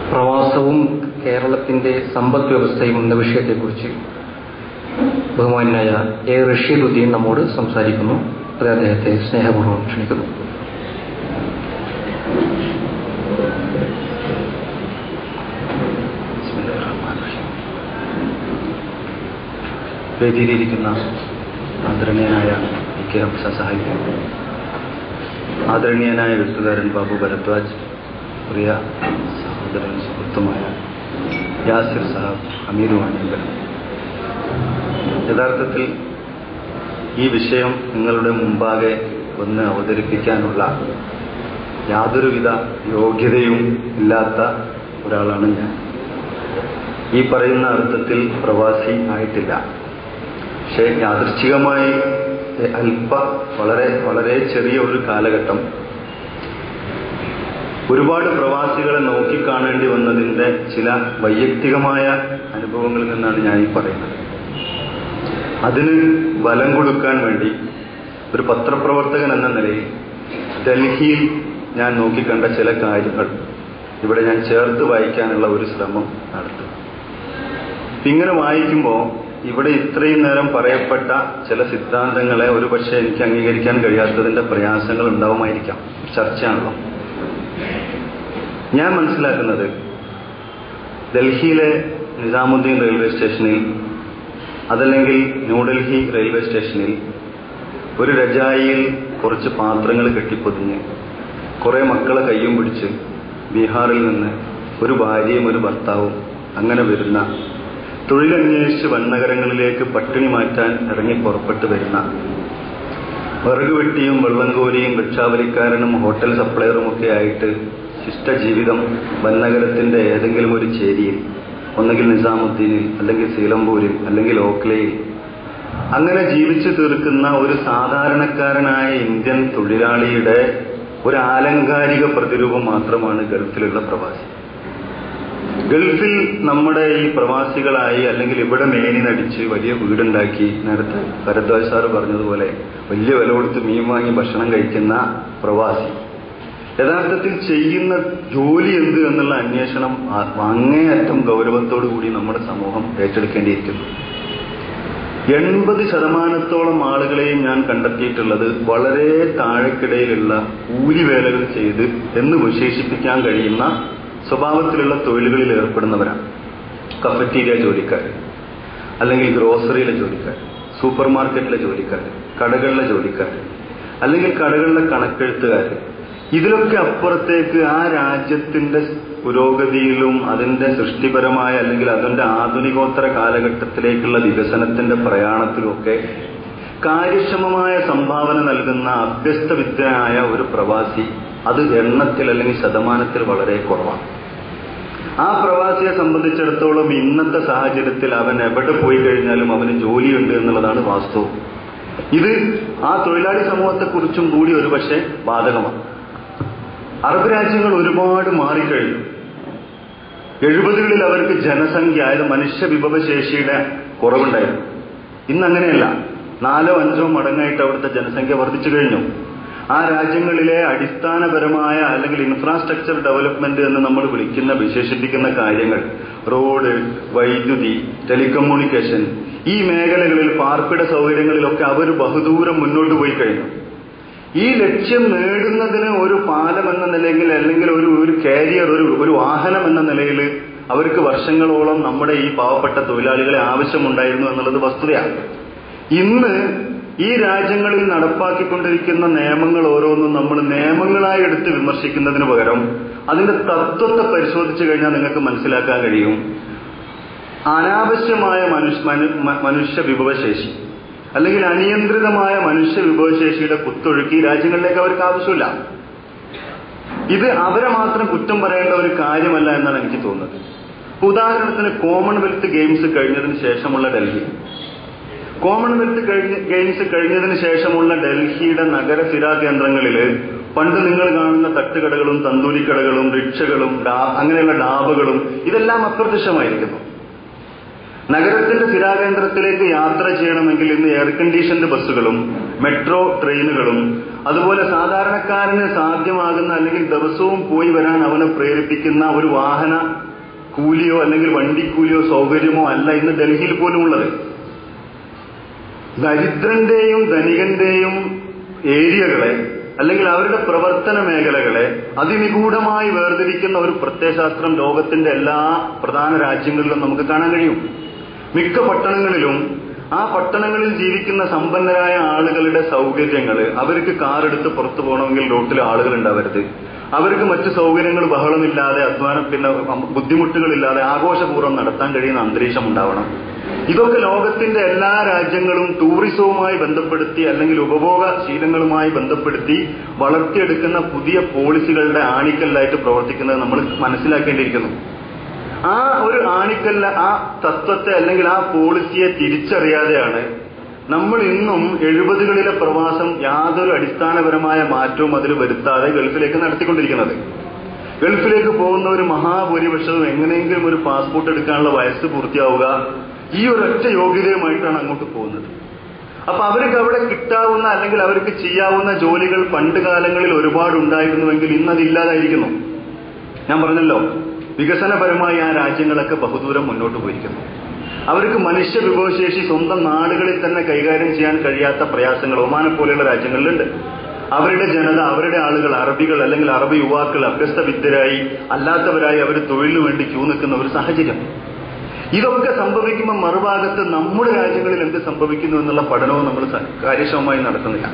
പ്രവാസവും കേരളത്തിന്റെ സമ്പദ് വ്യവസ്ഥയും എന്ന വിഷയത്തെക്കുറിച്ച് ബഹുമാനായ എ റഷീദുദ്ദീൻ നമ്മോട് സംസാരിക്കുന്നു അത് അദ്ദേഹത്തെ സ്നേഹപൂർവ്വം ക്ഷണിക്കുന്നു വേദിയിലിരിക്കുന്ന ആദരണീയനായ ഇ കെ ഹംസ സാഹിബ് ആദരണീയനായ എഴുത്തുകാരൻ ബാബു ഭരദ്വാജ് പ്രിയ സഹോദരൻ സുഹൃത്തുമായ യാസിർ സാഹബ് അമീറുമാണികൾ യഥാർത്ഥത്തിൽ ഈ വിഷയം നിങ്ങളുടെ മുമ്പാകെ ഒന്ന് അവതരിപ്പിക്കാനുള്ള യാതൊരുവിധ യോഗ്യതയും ഇല്ലാത്ത ഒരാളാണ് ഞാൻ ഈ പറയുന്ന അർത്ഥത്തിൽ പ്രവാസി ആയിട്ടില്ല പക്ഷേ യാദൃച്ഛികമായി അല്പ വളരെ വളരെ ചെറിയ ഒരു കാലഘട്ടം ഒരുപാട് പ്രവാസികളെ നോക്കിക്കാണേണ്ടി വന്നതിൻ്റെ ചില വൈയക്തികമായ അനുഭവങ്ങളിൽ നിന്നാണ് ഞാൻ ഈ പറയുന്നത് അതിന് ബലം കൊടുക്കാൻ വേണ്ടി ഒരു പത്രപ്രവർത്തകൻ എന്ന നിലയിൽ ഡൽഹിയിൽ ഞാൻ നോക്കിക്കണ്ട ചില കാര്യങ്ങൾ ഇവിടെ ഞാൻ ചേർത്ത് വായിക്കാനുള്ള ഒരു ശ്രമം നടത്തും ഇങ്ങനെ വായിക്കുമ്പോൾ ഇവിടെ ഇത്രയും നേരം പറയപ്പെട്ട ചില സിദ്ധാന്തങ്ങളെ ഒരു പക്ഷേ എനിക്ക് അംഗീകരിക്കാൻ കഴിയാത്തതിന്റെ പ്രയാസങ്ങൾ ഉണ്ടാവുമായിരിക്കാം ചർച്ചയാണല്ലോ ഞാൻ മനസ്സിലാക്കുന്നത് ഡൽഹിയിലെ നിസാമുദ്ദീൻ റെയിൽവേ സ്റ്റേഷനിൽ അതല്ലെങ്കിൽ ന്യൂഡൽഹി റെയിൽവേ സ്റ്റേഷനിൽ ഒരു രജായിയിൽ കുറച്ച് പാത്രങ്ങൾ കെട്ടിപ്പൊതിഞ്ഞ് കുറെ മക്കളെ കയ്യും പിടിച്ച് ബീഹാറിൽ നിന്ന് ഒരു ഭാര്യയും ഒരു ഭർത്താവും അങ്ങനെ വരുന്ന തൊഴിലന്വേഷിച്ച് വൻനഗരങ്ങളിലേക്ക് പട്ടിണി മാറ്റാൻ ഇറങ്ങി പുറപ്പെട്ടു വരുന്ന വിറക് വെട്ടിയും വെള്ളം കോരിയും ഭിക്ഷാവലിക്കാരനും ഹോട്ടൽ സപ്ലയറും ഒക്കെ ആയിട്ട് ശിഷ്ടജീവിതം വൻനഗരത്തിന്റെ ഏതെങ്കിലും ഒരു ചേരിയിൽ ഒന്നുകിൽ നിസാമുദ്ദീനിൽ അല്ലെങ്കിൽ സീലംപൂരിൽ അല്ലെങ്കിൽ ഓക്ലയിൽ അങ്ങനെ ജീവിച്ചു തീർക്കുന്ന ഒരു സാധാരണക്കാരനായ ഇന്ത്യൻ തൊഴിലാളിയുടെ ഒരു ആലങ്കാരിക പ്രതിരൂപം മാത്രമാണ് ഗൾഫിലുള്ള പ്രവാസി ഗൾഫിൽ നമ്മുടെ ഈ പ്രവാസികളായി അല്ലെങ്കിൽ ഇവിടെ മേനി നടിച്ച് വലിയ വീടുണ്ടാക്കി നേരത്തെ ഭരദ്വാജ് സാറ് പറഞ്ഞതുപോലെ വലിയ വില കൊടുത്ത് മീൻ വാങ്ങി ഭക്ഷണം കഴിക്കുന്ന പ്രവാസി യഥാർത്ഥത്തിൽ ചെയ്യുന്ന ജോലി എന്ത് എന്നുള്ള അന്വേഷണം അങ്ങേയറ്റം ഗൗരവത്തോടു കൂടി നമ്മുടെ സമൂഹം ഏറ്റെടുക്കേണ്ടിയിരിക്കുന്നു എൺപത് ശതമാനത്തോളം ആളുകളെയും ഞാൻ കണ്ടെത്തിയിട്ടുള്ളത് വളരെ താഴെക്കിടയിലുള്ള കൂലിവേലകൾ ചെയ്ത് എന്ന് വിശേഷിപ്പിക്കാൻ കഴിയുന്ന സ്വഭാവത്തിലുള്ള തൊഴിലുകളിൽ ഏർപ്പെടുന്നവരാണ് കഫറ്റീരിയ ജോലിക്കാർ അല്ലെങ്കിൽ ഗ്രോസറിയിലെ ജോലിക്കാർ സൂപ്പർ മാർക്കറ്റിലെ ജോലിക്കാർ കടകളിലെ ജോലിക്കാർ അല്ലെങ്കിൽ കടകളിലെ കണക്കെഴുത്തുകാർ ഇതിലൊക്കെ അപ്പുറത്തേക്ക് ആ രാജ്യത്തിന്റെ പുരോഗതിയിലും അതിന്റെ സൃഷ്ടിപരമായ അല്ലെങ്കിൽ അതിന്റെ ആധുനികോത്തര കാലഘട്ടത്തിലേക്കുള്ള വികസനത്തിന്റെ പ്രയാണത്തിലുമൊക്കെ കാര്യക്ഷമമായ സംഭാവന നൽകുന്ന അഭ്യസ്തവിദ്യനായ ഒരു പ്രവാസി അത് എണ്ണത്തിൽ അല്ലെങ്കിൽ ശതമാനത്തിൽ വളരെ കുറവാണ് ആ പ്രവാസിയെ സംബന്ധിച്ചിടത്തോളം ഇന്നത്തെ സാഹചര്യത്തിൽ അവൻ എവിടെ പോയി കഴിഞ്ഞാലും അവന് ജോലിയുണ്ട് എന്നുള്ളതാണ് വാസ്തവം ഇത് ആ തൊഴിലാളി സമൂഹത്തെക്കുറിച്ചും കൂടി ഒരു പക്ഷേ ബാധകമാണ് അറബ് രാജ്യങ്ങൾ ഒരുപാട് മാറിക്കഴിഞ്ഞു എഴുപതുകളിൽ അവർക്ക് ജനസംഖ്യ അതായത് മനുഷ്യ വിഭവശേഷിയുടെ കുറവുണ്ടായിരുന്നു ഇന്ന് അങ്ങനെയല്ല നാലോ അഞ്ചോ മടങ്ങായിട്ട് അവിടുത്തെ ജനസംഖ്യ വർദ്ധിച്ചു കഴിഞ്ഞു ആ രാജ്യങ്ങളിലെ അടിസ്ഥാനപരമായ അല്ലെങ്കിൽ ഇൻഫ്രാസ്ട്രക്ചർ ഡെവലപ്മെന്റ് എന്ന് നമ്മൾ വിളിക്കുന്ന വിശേഷിപ്പിക്കുന്ന കാര്യങ്ങൾ റോഡ് വൈദ്യുതി ടെലികമ്മ്യൂണിക്കേഷൻ ഈ മേഖലകളിൽ പാർപ്പിട സൗകര്യങ്ങളിലൊക്കെ അവർ ബഹുദൂരം മുന്നോട്ട് പോയി കഴിഞ്ഞു ഈ ലക്ഷ്യം നേടുന്നതിന് ഒരു പാലം എന്ന നിലയിൽ അല്ലെങ്കിൽ ഒരു ഒരു കാരിയർ ഒരു ഒരു വാഹനം എന്ന നിലയിൽ അവർക്ക് വർഷങ്ങളോളം നമ്മുടെ ഈ പാവപ്പെട്ട തൊഴിലാളികളെ ആവശ്യമുണ്ടായിരുന്നു എന്നുള്ളത് വസ്തുതയാണ് ഇന്ന് ഈ രാജ്യങ്ങളിൽ നടപ്പാക്കിക്കൊണ്ടിരിക്കുന്ന നിയമങ്ങൾ ഓരോന്നും നമ്മൾ നിയമങ്ങളായി എടുത്ത് വിമർശിക്കുന്നതിന് പകരം അതിന്റെ തത്വത്തെ പരിശോധിച്ചു കഴിഞ്ഞാൽ നിങ്ങൾക്ക് മനസ്സിലാക്കാൻ കഴിയും അനാവശ്യമായ മനുഷ്യ മനുഷ്യ വിഭവശേഷി അല്ലെങ്കിൽ അനിയന്ത്രിതമായ മനുഷ്യ വിഭവശേഷിയുടെ കുത്തൊഴുക്കി രാജ്യങ്ങളിലേക്ക് അവർക്ക് ആവശ്യമില്ല ഇത് അവരെ മാത്രം കുറ്റം പറയേണ്ട ഒരു കാര്യമല്ല എന്നാണ് എനിക്ക് തോന്നുന്നത് ഉദാഹരണത്തിന് കോമൺവെൽത്ത് ഗെയിംസ് കഴിഞ്ഞതിന് ശേഷമുള്ള ഡൽഹി കോമൺവെൽത്ത് കഴിഞ്ഞ ഗെയിംസ് കഴിഞ്ഞതിന് ശേഷമുള്ള ഡൽഹിയുടെ നഗര സ്ഥിരാകേന്ദ്രങ്ങളിൽ പണ്ട് നിങ്ങൾ കാണുന്ന തട്ടുകടകളും തന്തൂരിക്കടകളും റിക്ഷകളും അങ്ങനെയുള്ള ഡാബുകളും ഇതെല്ലാം അപ്രത്യക്ഷമായിരിക്കുന്നു നഗരത്തിന്റെ സ്ഥിരാകേന്ദ്രത്തിലേക്ക് യാത്ര ചെയ്യണമെങ്കിൽ ഇന്ന് എയർ കണ്ടീഷൻഡ് ബസ്സുകളും മെട്രോ ട്രെയിനുകളും അതുപോലെ സാധാരണക്കാരന് സാധ്യമാകുന്ന അല്ലെങ്കിൽ ദിവസവും പോയി വരാൻ അവനെ പ്രേരിപ്പിക്കുന്ന ഒരു വാഹന കൂലിയോ അല്ലെങ്കിൽ വണ്ടിക്കൂലിയോ സൗകര്യമോ അല്ല ഇന്ന് ഡൽഹിയിൽ പോലും ഉള്ളത് ദരിദ്രന്റെയും ധനികന്റെയും ഏരിയകളെ അല്ലെങ്കിൽ അവരുടെ പ്രവർത്തന മേഖലകളെ അതിനിഗൂഢമായി വേർതിരിക്കുന്ന ഒരു പ്രത്യയശാസ്ത്രം ലോകത്തിന്റെ എല്ലാ പ്രധാന രാജ്യങ്ങളിലും നമുക്ക് കാണാൻ കഴിയും മിക്ക പട്ടണങ്ങളിലും ആ പട്ടണങ്ങളിൽ ജീവിക്കുന്ന സമ്പന്നരായ ആളുകളുടെ സൗകര്യങ്ങൾ അവർക്ക് കാർ എടുത്ത് പുറത്തു പോകണമെങ്കിൽ റോട്ടിൽ ആളുകൾ ഉണ്ടാവരുത് അവർക്ക് മറ്റു സൗകര്യങ്ങൾ ബഹളമില്ലാതെ അധ്വാനം പിന്നെ ബുദ്ധിമുട്ടുകളില്ലാതെ ആഘോഷപൂർവ്വം നടത്താൻ കഴിയുന്ന അന്തരീക്ഷം ഉണ്ടാവണം ഇതൊക്കെ ലോകത്തിന്റെ എല്ലാ രാജ്യങ്ങളും ടൂറിസവുമായി ബന്ധപ്പെടുത്തി അല്ലെങ്കിൽ ഉപഭോഗ ശീലങ്ങളുമായി ബന്ധപ്പെടുത്തി വളർത്തിയെടുക്കുന്ന പുതിയ പോളിസികളുടെ ആണിക്കല്ലായിട്ട് പ്രവർത്തിക്കുന്നത് നമ്മൾ മനസ്സിലാക്കേണ്ടിയിരിക്കുന്നു ആ ഒരു ആണിക്കല്ല ആ തത്വത്തെ അല്ലെങ്കിൽ ആ പോളിസിയെ തിരിച്ചറിയാതെയാണ് നമ്മൾ ഇന്നും എഴുപതുകളിലെ പ്രവാസം യാതൊരു അടിസ്ഥാനപരമായ മാറ്റവും അതിൽ വരുത്താതെ ഗൾഫിലേക്ക് നടത്തിക്കൊണ്ടിരിക്കുന്നത് ഗൾഫിലേക്ക് പോകുന്ന ഒരു മഹാഭൂരിപക്ഷവും എങ്ങനെയെങ്കിലും ഒരു പാസ്പോർട്ട് എടുക്കാനുള്ള വയസ്സ് പൂർത്തിയാവുക ഈ ഒരൊറ്റ യോഗ്യതയുമായിട്ടാണ് അങ്ങോട്ട് പോകുന്നത് അപ്പൊ അവർക്ക് അവിടെ കിട്ടാവുന്ന അല്ലെങ്കിൽ അവർക്ക് ചെയ്യാവുന്ന ജോലികൾ പണ്ട് കാലങ്ങളിൽ ഒരുപാട് ഉണ്ടായിരുന്നുവെങ്കിൽ ഇന്നത് ഇല്ലാതായിരിക്കുന്നു ഞാൻ പറഞ്ഞല്ലോ വികസനപരമായി ആ രാജ്യങ്ങളൊക്കെ ബഹുദൂരം മുന്നോട്ട് പോയിരിക്കുന്നു അവർക്ക് മനുഷ്യ വിഭവശേഷി സ്വന്തം നാടുകളിൽ തന്നെ കൈകാര്യം ചെയ്യാൻ കഴിയാത്ത പ്രയാസങ്ങൾ ഒമാനെ പോലെയുള്ള രാജ്യങ്ങളിലുണ്ട് അവരുടെ ജനത അവരുടെ ആളുകൾ അറബികൾ അല്ലെങ്കിൽ അറബി യുവാക്കൾ അഭ്യസ്ത വിദ്യരായി അല്ലാത്തവരായി അവർ തൊഴിലിനു വേണ്ടി ക്യൂ നിൽക്കുന്ന ഒരു സാഹചര്യം ഇതൊക്കെ സംഭവിക്കുമ്പോൾ മറുഭാഗത്ത് നമ്മുടെ രാജ്യങ്ങളിൽ എന്ത് സംഭവിക്കുന്നു എന്നുള്ള പഠനവും നമ്മൾ കാര്യക്ഷമമായി നടത്തുന്നില്ല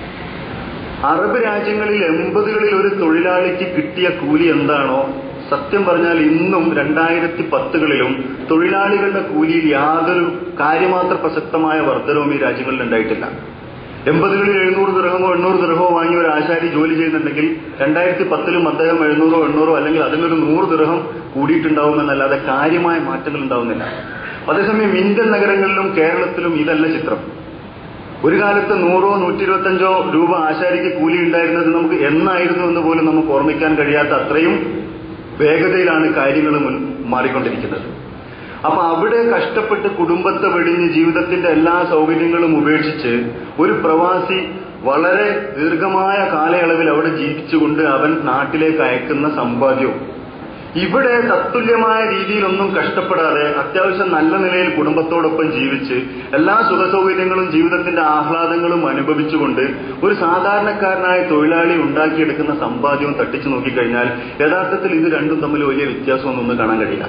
അറബ് രാജ്യങ്ങളിൽ എൺപതുകളിൽ ഒരു തൊഴിലാളിക്ക് കിട്ടിയ കൂലി എന്താണോ സത്യം പറഞ്ഞാൽ ഇന്നും രണ്ടായിരത്തി പത്തുകളിലും തൊഴിലാളികളുടെ കൂലിയിൽ യാതൊരു കാര്യമാത്ര പ്രസക്തമായ വർധനവും ഈ രാജ്യങ്ങളിൽ ഉണ്ടായിട്ടില്ല എൺപതുകളിൽ എഴുന്നൂറ് ദൃഹമോ എണ്ണൂറ് ദൃഹമോ വാങ്ങി ഒരു ആശാരി ജോലി ചെയ്യുന്നുണ്ടെങ്കിൽ രണ്ടായിരത്തി പത്തിലും അദ്ദേഹം എഴുന്നൂറോ എണ്ണൂറോ അല്ലെങ്കിൽ അതിനൊരു നൂറ് ദൃഹം കൂടിയിട്ടുണ്ടാവുമെന്നല്ലാതെ കാര്യമായ മാറ്റങ്ങൾ ഉണ്ടാവുന്നില്ല അതേസമയം ഇന്ത്യൻ നഗരങ്ങളിലും കേരളത്തിലും ഇതല്ല ചിത്രം ഒരു കാലത്ത് നൂറോ നൂറ്റി ഇരുപത്തഞ്ചോ രൂപ ആശാരിക്ക് കൂലി ഉണ്ടായിരുന്നത് നമുക്ക് എന്നായിരുന്നു എന്ന് പോലും നമുക്ക് ഓർമ്മിക്കാൻ കഴിയാത്ത അത്രയും വേഗതയിലാണ് കാര്യങ്ങൾ മുൻ മാറിക്കൊണ്ടിരിക്കുന്നത് അപ്പൊ അവിടെ കഷ്ടപ്പെട്ട് കുടുംബത്തെ വെടിഞ്ഞ് ജീവിതത്തിന്റെ എല്ലാ സൗകര്യങ്ങളും ഉപേക്ഷിച്ച് ഒരു പ്രവാസി വളരെ ദീർഘമായ കാലയളവിൽ അവിടെ ജീവിച്ചുകൊണ്ട് അവൻ നാട്ടിലേക്ക് അയക്കുന്ന സമ്പാദ്യവും ഇവിടെ തത്തുല്യമായ രീതിയിലൊന്നും കഷ്ടപ്പെടാതെ അത്യാവശ്യം നല്ല നിലയിൽ കുടുംബത്തോടൊപ്പം ജീവിച്ച് എല്ലാ സുഖസൗകര്യങ്ങളും ജീവിതത്തിന്റെ ആഹ്ലാദങ്ങളും അനുഭവിച്ചുകൊണ്ട് ഒരു സാധാരണക്കാരനായ തൊഴിലാളി ഉണ്ടാക്കിയെടുക്കുന്ന സമ്പാദ്യവും തട്ടിച്ചു നോക്കിക്കഴിഞ്ഞാൽ യഥാർത്ഥത്തിൽ ഇത് രണ്ടും തമ്മിൽ വലിയ വ്യത്യാസമൊന്നും കാണാൻ കഴിയില്ല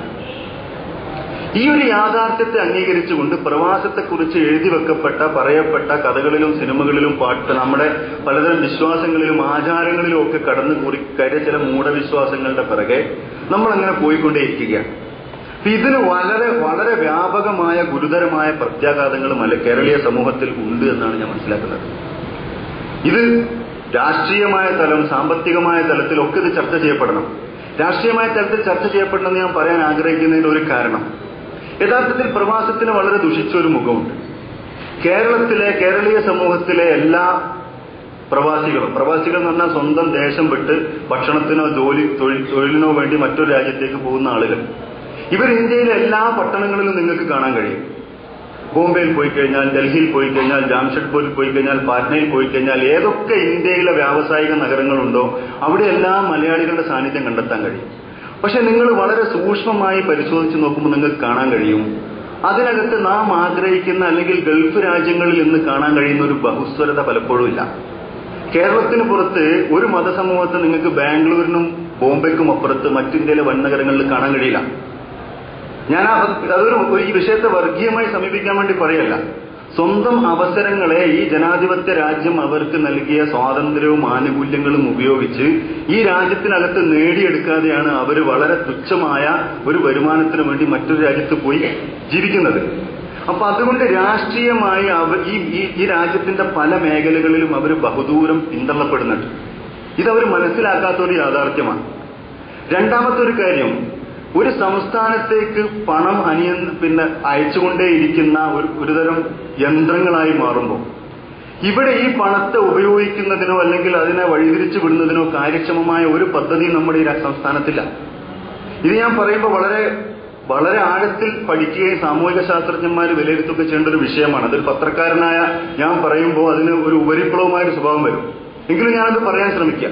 ഈ ഒരു യാഥാർത്ഥ്യത്തെ അംഗീകരിച്ചുകൊണ്ട് പ്രവാസത്തെക്കുറിച്ച് എഴുതി വെക്കപ്പെട്ട പറയപ്പെട്ട കഥകളിലും സിനിമകളിലും പാട്ട് നമ്മുടെ പലതരം വിശ്വാസങ്ങളിലും ആചാരങ്ങളിലും ഒക്കെ കടന്നു കൂടി കയറിയ ചില മൂഢവിശ്വാസങ്ങളുടെ പിറകെ നമ്മൾ അങ്ങനെ പോയിക്കൊണ്ടേയിരിക്കുകയാണ് അപ്പൊ ഇതിന് വളരെ വളരെ വ്യാപകമായ ഗുരുതരമായ പ്രത്യാഘാതങ്ങൾ മല കേരളീയ സമൂഹത്തിൽ ഉണ്ട് എന്നാണ് ഞാൻ മനസ്സിലാക്കുന്നത് ഇത് രാഷ്ട്രീയമായ തലം സാമ്പത്തികമായ തലത്തിലൊക്കെ ഇത് ചർച്ച ചെയ്യപ്പെടണം രാഷ്ട്രീയമായ തലത്തിൽ ചർച്ച ചെയ്യപ്പെടണമെന്ന് ഞാൻ പറയാൻ ആഗ്രഹിക്കുന്നതിന്റെ ഒരു കാരണം യഥാർത്ഥത്തിൽ പ്രവാസത്തിന് വളരെ ദുഷിച്ച ഒരു മുഖമുണ്ട് കേരളത്തിലെ കേരളീയ സമൂഹത്തിലെ എല്ലാ പ്രവാസികളും പ്രവാസികൾ എന്ന് പറഞ്ഞാൽ സ്വന്തം ദേശം വിട്ട് ഭക്ഷണത്തിനോ ജോലി തൊഴിൽ തൊഴിലിനോ വേണ്ടി മറ്റൊരു രാജ്യത്തേക്ക് പോകുന്ന ആളുകൾ ഇവർ ഇന്ത്യയിലെ എല്ലാ പട്ടണങ്ങളിലും നിങ്ങൾക്ക് കാണാൻ കഴിയും ബോംബെയിൽ പോയി കഴിഞ്ഞാൽ ഡൽഹിയിൽ പോയി കഴിഞ്ഞാൽ ജാംഷഡ്പൂരിൽ പോയി കഴിഞ്ഞാൽ പാറ്റ്നയിൽ പോയി കഴിഞ്ഞാൽ ഏതൊക്കെ ഇന്ത്യയിലെ വ്യാവസായിക നഗരങ്ങളുണ്ടോ അവിടെയെല്ലാം മലയാളികളുടെ സാന്നിധ്യം കണ്ടെത്താൻ കഴിയും പക്ഷെ നിങ്ങൾ വളരെ സൂക്ഷ്മമായി പരിശോധിച്ച് നോക്കുമ്പോൾ നിങ്ങൾക്ക് കാണാൻ കഴിയും അതിനകത്ത് നാം ആഗ്രഹിക്കുന്ന അല്ലെങ്കിൽ ഗൾഫ് രാജ്യങ്ങളിൽ ഇന്ന് കാണാൻ കഴിയുന്ന ഒരു ബഹുസ്വരത പലപ്പോഴും ഇല്ല കേരളത്തിന് പുറത്ത് ഒരു മതസമൂഹത്തെ നിങ്ങൾക്ക് ബാംഗ്ലൂരിനും ബോംബെക്കും അപ്പുറത്ത് മറ്റിന്ത്യയിലെ വൻനഗരങ്ങളിൽ കാണാൻ കഴിയില്ല ഞാൻ ആ അതൊരു ഈ വിഷയത്തെ വർഗീയമായി സമീപിക്കാൻ വേണ്ടി പറയല്ല സ്വന്തം അവസരങ്ങളെ ഈ ജനാധിപത്യ രാജ്യം അവർക്ക് നൽകിയ സ്വാതന്ത്ര്യവും ആനുകൂല്യങ്ങളും ഉപയോഗിച്ച് ഈ രാജ്യത്തിനകത്ത് നേടിയെടുക്കാതെയാണ് അവർ വളരെ തുച്ഛമായ ഒരു വരുമാനത്തിന് വേണ്ടി മറ്റൊരു രാജ്യത്ത് പോയി ജീവിക്കുന്നത് അപ്പൊ അതുകൊണ്ട് രാഷ്ട്രീയമായി അവർ ഈ ഈ- ഈ രാജ്യത്തിന്റെ പല മേഖലകളിലും അവർ ബഹുദൂരം പിന്തള്ളപ്പെടുന്നുണ്ട് ഇതവർ മനസ്സിലാക്കാത്ത ഒരു യാഥാർത്ഥ്യമാണ് രണ്ടാമത്തെ ഒരു കാര്യം ഒരു സംസ്ഥാനത്തേക്ക് പണം അനിയ പിന്നെ അയച്ചുകൊണ്ടേയിരിക്കുന്ന ഒരു ഒരുതരം യന്ത്രങ്ങളായി മാറുമ്പോൾ ഇവിടെ ഈ പണത്തെ ഉപയോഗിക്കുന്നതിനോ അല്ലെങ്കിൽ അതിനെ വഴിതിരിച്ചു വിടുന്നതിനോ കാര്യക്ഷമമായ ഒരു പദ്ധതി നമ്മുടെ ഈ രാ- സംസ്ഥാനത്തില്ല ഇത് ഞാൻ പറയുമ്പോൾ വളരെ വളരെ ആഴത്തിൽ പഠിക്കുകയും സാമൂഹിക ശാസ്ത്രജ്ഞന്മാർ വിലയിരുത്തുകയും ചെയ്യേണ്ട ഒരു വിഷയമാണ് അതൊരു പത്രക്കാരനായ ഞാൻ പറയുമ്പോൾ അതിന് ഒരു ഉപരിപ്ലവമായ ഒരു സ്വഭാവം വരും എങ്കിലും ഞാനത് പറയാൻ ശ്രമിക്കാം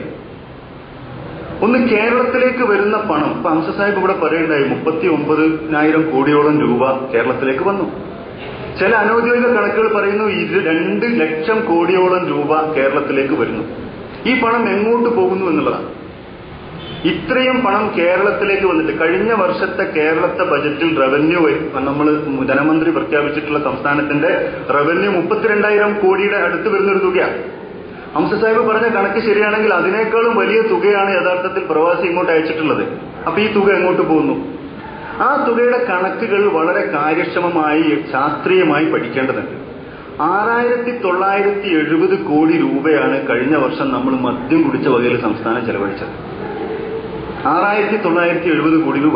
ഒന്ന് കേരളത്തിലേക്ക് വരുന്ന പണം ഇപ്പൊ അംസ സാഹിബ് ഇവിടെ പറയണ്ടായി മുപ്പത്തി ഒമ്പതിനായിരം കോടിയോളം രൂപ കേരളത്തിലേക്ക് വന്നു ചില അനൌദ്യോഗിക കണക്കുകൾ പറയുന്നു ഇത് രണ്ട് ലക്ഷം കോടിയോളം രൂപ കേരളത്തിലേക്ക് വരുന്നു ഈ പണം എങ്ങോട്ട് പോകുന്നു എന്നുള്ളതാണ് ഇത്രയും പണം കേരളത്തിലേക്ക് വന്നിട്ട് കഴിഞ്ഞ വർഷത്തെ കേരളത്തെ ബജറ്റിൽ റവന്യൂ നമ്മൾ ധനമന്ത്രി പ്രഖ്യാപിച്ചിട്ടുള്ള സംസ്ഥാനത്തിന്റെ റവന്യൂ മുപ്പത്തിരണ്ടായിരം കോടിയുടെ അടുത്ത് വരുന്നൊരു തുകയാണ് ഹംസ സാഹിബ് പറഞ്ഞ കണക്ക് ശരിയാണെങ്കിൽ അതിനേക്കാളും വലിയ തുകയാണ് യഥാർത്ഥത്തിൽ പ്രവാസി ഇങ്ങോട്ട് അയച്ചിട്ടുള്ളത് അപ്പൊ ഈ തുക എങ്ങോട്ട് പോകുന്നു ആ തുകയുടെ കണക്കുകൾ വളരെ കാര്യക്ഷമമായി ശാസ്ത്രീയമായി പഠിക്കേണ്ടതുണ്ട് ആറായിരത്തി തൊള്ളായിരത്തി എഴുപത് കോടി രൂപയാണ് കഴിഞ്ഞ വർഷം നമ്മൾ മദ്യം കുടിച്ച വകയിൽ സംസ്ഥാനം ചെലവഴിച്ചത് ആറായിരത്തി തൊള്ളായിരത്തി എഴുപത് കോടി രൂപ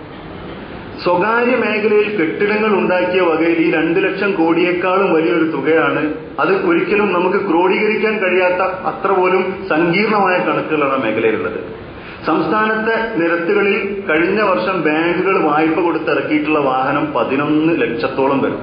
സ്വകാര്യ മേഖലയിൽ കെട്ടിടങ്ങൾ ഉണ്ടാക്കിയ വകയിൽ ഈ രണ്ട് ലക്ഷം കോടിയേക്കാളും വലിയൊരു തുകയാണ് അത് ഒരിക്കലും നമുക്ക് ക്രോഡീകരിക്കാൻ കഴിയാത്ത അത്ര പോലും സങ്കീർണമായ കണക്കുകളാണ് ആ മേഖലയിലുള്ളത് സംസ്ഥാനത്തെ നിരത്തുകളിൽ കഴിഞ്ഞ വർഷം ബാങ്കുകൾ വായ്പ കൊടുത്തിറക്കിയിട്ടുള്ള വാഹനം പതിനൊന്ന് ലക്ഷത്തോളം വരും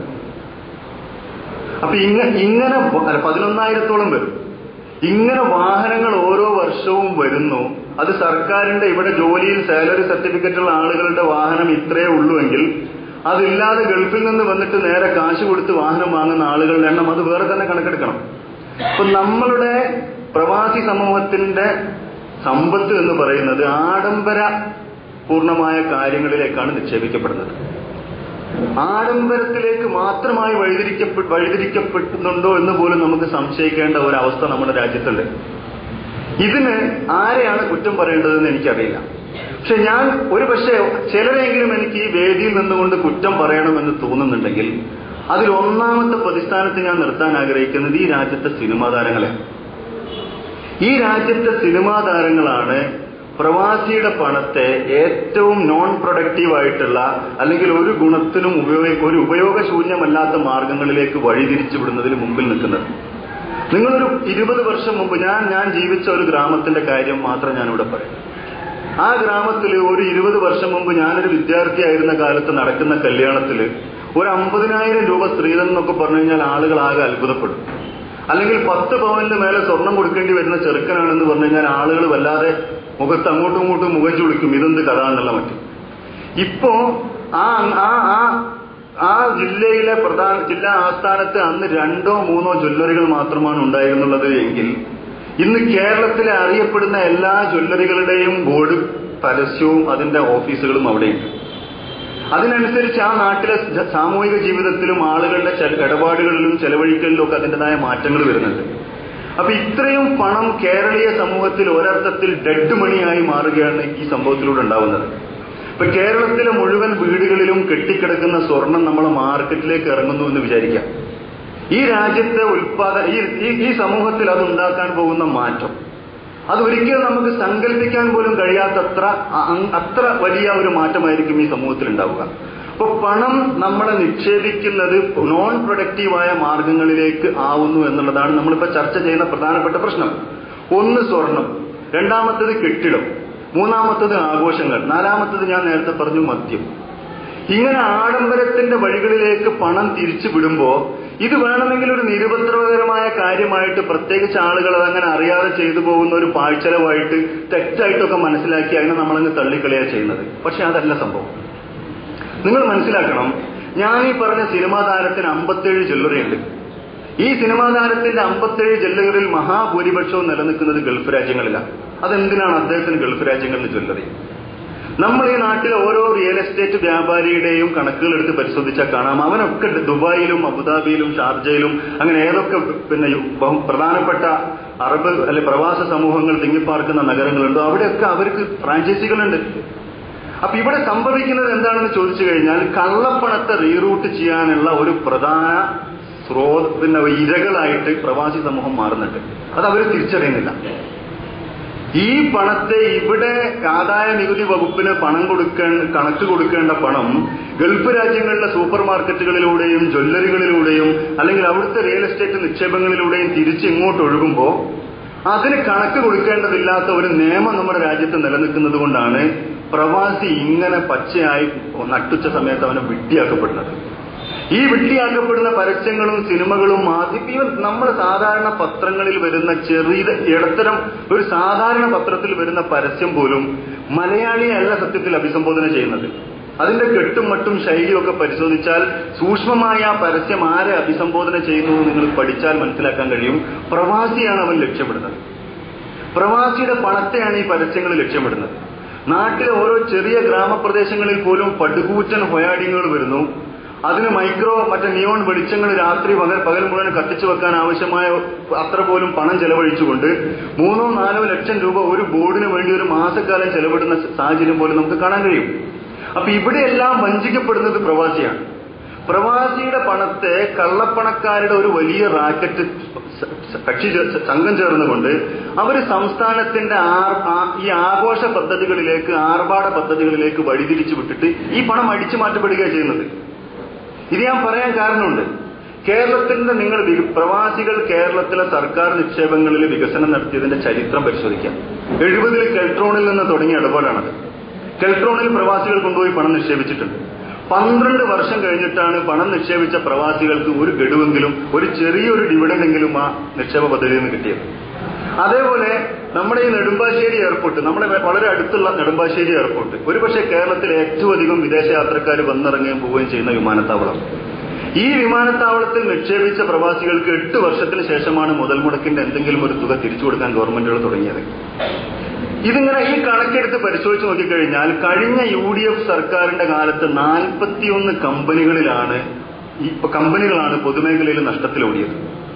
അപ്പൊ ഇങ്ങനെ ഇങ്ങനെ അല്ല, പതിനൊന്നായിരത്തോളം വരും ഇങ്ങനെ വാഹനങ്ങൾ ഓരോ വർഷവും വരുന്നു അത് സർക്കാരിന്റെ ഇവിടെ ജോലിയിൽ സാലറി സർട്ടിഫിക്കറ്റ് ഉള്ള ആളുകളുടെ വാഹനം ഇത്രയേ ഉള്ളൂ എങ്കിൽ അതില്ലാതെ ഗൾഫിൽ നിന്ന് വന്നിട്ട് നേരെ കാശ് കൊടുത്ത് വാഹനം വാങ്ങുന്ന ആളുകളുടെ എണ്ണം അത് വേറെ തന്നെ കണക്കെടുക്കണം അപ്പൊ നമ്മളുടെ പ്രവാസി സമൂഹത്തിന്റെ സമ്പത്ത് എന്ന് പറയുന്നത് ആഡംബര പൂർണ്ണമായ കാര്യങ്ങളിലേക്കാണ് നിക്ഷേപിക്കപ്പെടുന്നത് ആഡംബരത്തിലേക്ക് മാത്രമായി വഴിതിരിക്കപ്പെ വഴിതിരിക്കപ്പെടുന്നുണ്ടോ എന്ന് പോലും നമുക്ക് സംശയിക്കേണ്ട ഒരവസ്ഥ നമ്മുടെ രാജ്യത്തുണ്ട് ഇതിന് ആരെയാണ് കുറ്റം പറയേണ്ടതെന്ന് എനിക്കറിയില്ല പക്ഷെ ഞാൻ ഒരു പക്ഷേ ചിലരെങ്കിലും എനിക്ക് ഈ വേദിയിൽ നിന്നുകൊണ്ട് കുറ്റം പറയണമെന്ന് തോന്നുന്നുണ്ടെങ്കിൽ അതിൽ ഒന്നാമത്തെ പ്രതിസ്ഥാനത്ത് ഞാൻ നിർത്താൻ ആഗ്രഹിക്കുന്നത് ഈ രാജ്യത്തെ സിനിമാ താരങ്ങളെ ഈ രാജ്യത്തെ സിനിമാ താരങ്ങളാണ് പ്രവാസിയുടെ പണത്തെ ഏറ്റവും നോൺ പ്രൊഡക്റ്റീവ് ആയിട്ടുള്ള അല്ലെങ്കിൽ ഒരു ഗുണത്തിനും ഉപയോഗ ഒരു ഉപയോഗശൂന്യമല്ലാത്ത മാർഗങ്ങളിലേക്ക് വഴിതിരിച്ചു വിടുന്നതിൽ മുമ്പിൽ നിൽക്കുന്നത് നിങ്ങളൊരു ഇരുപത് വർഷം മുമ്പ് ഞാൻ ഞാൻ ജീവിച്ച ഒരു ഗ്രാമത്തിന്റെ കാര്യം മാത്രം ഞാനിവിടെ പറയും ആ ഗ്രാമത്തിൽ ഒരു ഇരുപത് വർഷം മുമ്പ് ഞാനൊരു വിദ്യാർത്ഥിയായിരുന്ന കാലത്ത് നടക്കുന്ന കല്യാണത്തിൽ ഒരു അമ്പതിനായിരം രൂപ സ്ത്രീധനം എന്നൊക്കെ പറഞ്ഞു കഴിഞ്ഞാൽ ആളുകൾ ആകെ അത്ഭുതപ്പെടും അല്ലെങ്കിൽ പത്ത് പവന്റെ മേലെ സ്വർണം കൊടുക്കേണ്ടി വരുന്ന ചെറുക്കനാണെന്ന് പറഞ്ഞു കഴിഞ്ഞാൽ ആളുകൾ വല്ലാതെ മുഖത്ത് അങ്ങോട്ടും ഇങ്ങോട്ടും മുഖം ചുളിക്കും ഇതെന്ത് കഥ എന്നുള്ള മറ്റും ഇപ്പോ ആ ആ ആ ആ ജില്ലയിലെ പ്രധാന ജില്ലാ ആസ്ഥാനത്ത് അന്ന് രണ്ടോ മൂന്നോ ജ്വല്ലറികൾ മാത്രമാണ് ഉണ്ടായിരുന്നുള്ളത് എങ്കിൽ ഇന്ന് കേരളത്തിലെ അറിയപ്പെടുന്ന എല്ലാ ജ്വല്ലറികളുടെയും ബോർഡ് പരസ്യവും അതിന്റെ ഓഫീസുകളും അവിടെയുണ്ട് അതിനനുസരിച്ച് ആ നാട്ടിലെ ജ- സാമൂഹിക ജീവിതത്തിലും ആളുകളുടെ ചെല- ഇടപാടുകളിലും ചെലവഴിക്കലിലും ഒക്കെ അതിൻ്റെതായ മാറ്റങ്ങൾ വരുന്നുണ്ട് അപ്പൊ ഇത്രയും പണം കേരളീയ സമൂഹത്തിൽ ഒരർത്ഥത്തിൽ ഡെഡ് മണിയായി മാറുകയാണ് ഈ സംഭവത്തിലൂടെ ഉണ്ടാവുന്നത് ഇപ്പൊ കേരളത്തിലെ മുഴുവൻ വീടുകളിലും കെട്ടിക്കിടക്കുന്ന സ്വർണം നമ്മളെ മാർക്കറ്റിലേക്ക് ഇറങ്ങുന്നു എന്ന് വിചാരിക്കാം ഈ രാജ്യത്തെ ഉൽപാദന ഈ ഈ- ഈ സമൂഹത്തിൽ അത് ഉണ്ടാക്കാൻ പോകുന്ന മാറ്റം അത് ഒരിക്കലും നമുക്ക് സങ്കല്പിക്കാൻ പോലും കഴിയാത്തത്ര അ- അത്ര വലിയ ഒരു മാറ്റമായിരിക്കും ഈ സമൂഹത്തിൽ ഉണ്ടാവുക അപ്പൊ പണം നമ്മളെ നിക്ഷേപിക്കുന്നത് നോൺ പ്രൊഡക്റ്റീവായ മാർഗങ്ങളിലേക്ക് ആവുന്നു എന്നുള്ളതാണ് നമ്മളിപ്പോ ചർച്ച ചെയ്യുന്ന പ്രധാനപ്പെട്ട പ്രശ്നം ഒന്ന് സ്വർണം രണ്ടാമത്തത് കെട്ടിടം മൂന്നാമത്തത് ആഘോഷങ്ങൾ നാലാമത്തത് ഞാൻ നേരത്തെ പറഞ്ഞു മദ്യം ഇങ്ങനെ ആഡംബരത്തിന്റെ വഴികളിലേക്ക് പണം തിരിച്ചു വിടുമ്പോ ഇത് വേണമെങ്കിൽ ഒരു നിരുപദ്രവകരമായ കാര്യമായിട്ട് പ്രത്യേകിച്ച് ആളുകൾ അതങ്ങനെ അറിയാതെ ചെയ്തു പോകുന്ന ഒരു പാഴ്ചലവായിട്ട് തെറ്റായിട്ടൊക്കെ മനസ്സിലാക്കി അതിനെ നമ്മളങ്ങ് തള്ളിക്കളിയാ ചെയ്യുന്നത് പക്ഷെ അതല്ല സംഭവം നിങ്ങൾ മനസ്സിലാക്കണം ഞാൻ ഈ പറഞ്ഞ സിനിമാ താരത്തിന് അമ്പത്തേഴ് ജ്വല്ലറി ഉണ്ട് ഈ സിനിമാ താരത്തിന്റെ അമ്പത്തേഴ് ജ്വല്ലറികളിൽ മഹാഭൂരിപക്ഷവും നിലനിൽക്കുന്നത് ഗൾഫ് രാജ്യങ്ങളിലാണ് അതെന്തിനാണ് അദ്ദേഹത്തിന് ഗൾഫ് രാജ്യങ്ങളിൽ ജ്വല്ലറി നമ്മൾ ഈ നാട്ടിലെ ഓരോ റിയൽ എസ്റ്റേറ്റ് വ്യാപാരിയുടെയും കണക്കുകൾ എടുത്ത് പരിശോധിച്ചാൽ കാണാം അവനൊക്കെ ദുബായിലും അബുദാബിയിലും ഷാർജയിലും അങ്ങനെ ഏതൊക്കെ പിന്നെ ബഹു- പ്രധാനപ്പെട്ട അറബ് അല്ലെ പ്രവാസ സമൂഹങ്ങൾ തിങ്ങിപ്പാർക്കുന്ന നഗരങ്ങളുണ്ടോ അവിടെയൊക്കെ അവർക്ക് ഫ്രാഞ്ചൈസികളുണ്ട് അപ്പൊ ഇവിടെ സംഭവിക്കുന്നത് എന്താണെന്ന് ചോദിച്ചു കഴിഞ്ഞാൽ കള്ളപ്പണത്തെ റീറൂട്ട് ചെയ്യാനുള്ള ഒരു പ്രധാന സ്രോത പിന്നെ ഇരകളായിട്ട് പ്രവാസി സമൂഹം മാറുന്നുണ്ട് അത് അവർ തിരിച്ചറിയുന്നില്ല ഈ പണത്തെ ഇവിടെ ആദായ നികുതി വകുപ്പിന് പണം കൊടുക്കേണ്ട കണക്ക് കൊടുക്കേണ്ട പണം ഗൾഫ് രാജ്യങ്ങളിലെ സൂപ്പർ മാർക്കറ്റുകളിലൂടെയും ജ്വല്ലറികളിലൂടെയും അല്ലെങ്കിൽ അവിടുത്തെ റിയൽ എസ്റ്റേറ്റ് നിക്ഷേപങ്ങളിലൂടെയും തിരിച്ച് ഇങ്ങോട്ട് ഒഴുകുമ്പോൾ അതിന് കണക്ക് കൊടുക്കേണ്ടതില്ലാത്ത ഒരു നിയമം നമ്മുടെ രാജ്യത്ത് നിലനിൽക്കുന്നത് കൊണ്ടാണ് പ്രവാസി ഇങ്ങനെ പച്ചയായി നട്ടുച്ച സമയത്ത് അവനെ വിഡ്ഢിയാക്കപ്പെടുന്നത് ഈ വിട്ടിയാക്കപ്പെടുന്ന പരസ്യങ്ങളും സിനിമകളും മാധ്യമ നമ്മുടെ സാധാരണ പത്രങ്ങളിൽ വരുന്ന ചെറിയ ഇടത്തരം ഒരു സാധാരണ പത്രത്തിൽ വരുന്ന പരസ്യം പോലും മലയാളിയല്ല സത്യത്തിൽ അഭിസംബോധന ചെയ്യുന്നത് അതിന്റെ കെട്ടും മട്ടും ശൈലിയും ഒക്കെ പരിശോധിച്ചാൽ സൂക്ഷ്മമായ ആ പരസ്യം ആരെ അഭിസംബോധന ചെയ്യുന്നു എന്ന് നിങ്ങൾ പഠിച്ചാൽ മനസ്സിലാക്കാൻ കഴിയും പ്രവാസിയാണ് അവൻ ലക്ഷ്യമിടുന്നത് പ്രവാസിയുടെ പണത്തെയാണ് ഈ പരസ്യങ്ങൾ ലക്ഷ്യമിടുന്നത് നാട്ടിലെ ഓരോ ചെറിയ ഗ്രാമപ്രദേശങ്ങളിൽ പോലും പടുകൂറ്റൻ ഹൊയാഡിങ്ങുകൾ വരുന്നു അതിന് മൈക്രോ മറ്റേ നിയോൺ വെളിച്ചങ്ങൾ രാത്രി പകൽ പകൽ മുഴുവൻ കത്തിച്ചു വെക്കാൻ ആവശ്യമായ അത്ര പോലും പണം ചെലവഴിച്ചുകൊണ്ട് മൂന്നോ നാലോ ലക്ഷം രൂപ ഒരു ബോർഡിന് വേണ്ടി ഒരു മാസക്കാലം ചെലവിടുന്ന സാഹചര്യം പോലും നമുക്ക് കാണാൻ കഴിയും അപ്പൊ ഇവിടെയെല്ലാം വഞ്ചിക്കപ്പെടുന്നത് പ്രവാസിയാണ് പ്രവാസിയുടെ പണത്തെ കള്ളപ്പണക്കാരുടെ ഒരു വലിയ റാക്കറ്റ് കക്ഷി ചേ- സംഘം ചേർന്നുകൊണ്ട് അവര് സംസ്ഥാനത്തിന്റെ ആർ- ആ- ഈ ആഘോഷ പദ്ധതികളിലേക്ക് ആർഭാട പദ്ധതികളിലേക്ക് വഴിതിരിച്ചു വിട്ടിട്ട് ഈ പണം അടിച്ചു മാറ്റപ്പെടുകയാണ് ചെയ്യുന്നത് ഇത് ഞാൻ പറയാൻ കാരണമുണ്ട് കേരളത്തിന്റെ നിങ്ങൾ വി- പ്രവാസികൾ കേരളത്തിലെ സർക്കാർ നിക്ഷേപങ്ങളിൽ വികസനം നടത്തിയതിന്റെ ചരിത്രം പരിശോധിക്കാം എഴുപതിൽ കെൽട്രോണിൽ നിന്ന് തുടങ്ങിയ ഇടപാടാണത് കെൽട്രോണിൽ പ്രവാസികൾ കൊണ്ടുപോയി പണം നിക്ഷേപിച്ചിട്ടുണ്ട് പന്ത്രണ്ട് വർഷം കഴിഞ്ഞിട്ടാണ് പണം നിക്ഷേപിച്ച പ്രവാസികൾക്ക് ഒരു ഗഡുവെങ്കിലും ഒരു ചെറിയൊരു ഡിവിഡൻഡെങ്കിലും ആ നിക്ഷേപ പദ്ധതിയിൽ നിന്ന് കിട്ടിയത് അതേപോലെ നമ്മുടെ ഈ നെടുമ്പാശ്ശേരി എയർപോർട്ട് നമ്മുടെ വളരെ അടുത്തുള്ള നെടുമ്പാശ്ശേരി എയർപോർട്ട് ഒരുപക്ഷെ കേരളത്തിൽ ഏറ്റവും അധികം വിദേശ യാത്രക്കാർ വന്നിറങ്ങുകയും പോവുകയും ചെയ്യുന്ന വിമാനത്താവളം ഈ വിമാനത്താവളത്തിൽ നിക്ഷേപിച്ച പ്രവാസികൾക്ക് എട്ട് വർഷത്തിന് ശേഷമാണ് മുതൽ മുടക്കിന്റെ എന്തെങ്കിലും ഒരു തുക തിരിച്ചു കൊടുക്കാൻ ഗവൺമെന്റുകൾ തുടങ്ങിയത് ഇതിങ്ങനെ ഈ കണക്കെടുത്ത് പരിശോധിച്ച് നോക്കിക്കഴിഞ്ഞാൽ കഴിഞ്ഞ യു ഡി എഫ് സർക്കാരിന്റെ കാലത്ത് നാൽപ്പത്തിയൊന്ന് കമ്പനികളിലാണ് ഈ കമ്പനികളാണ് പൊതുമേഖലയിൽ നഷ്ടത്തിലോടിയത്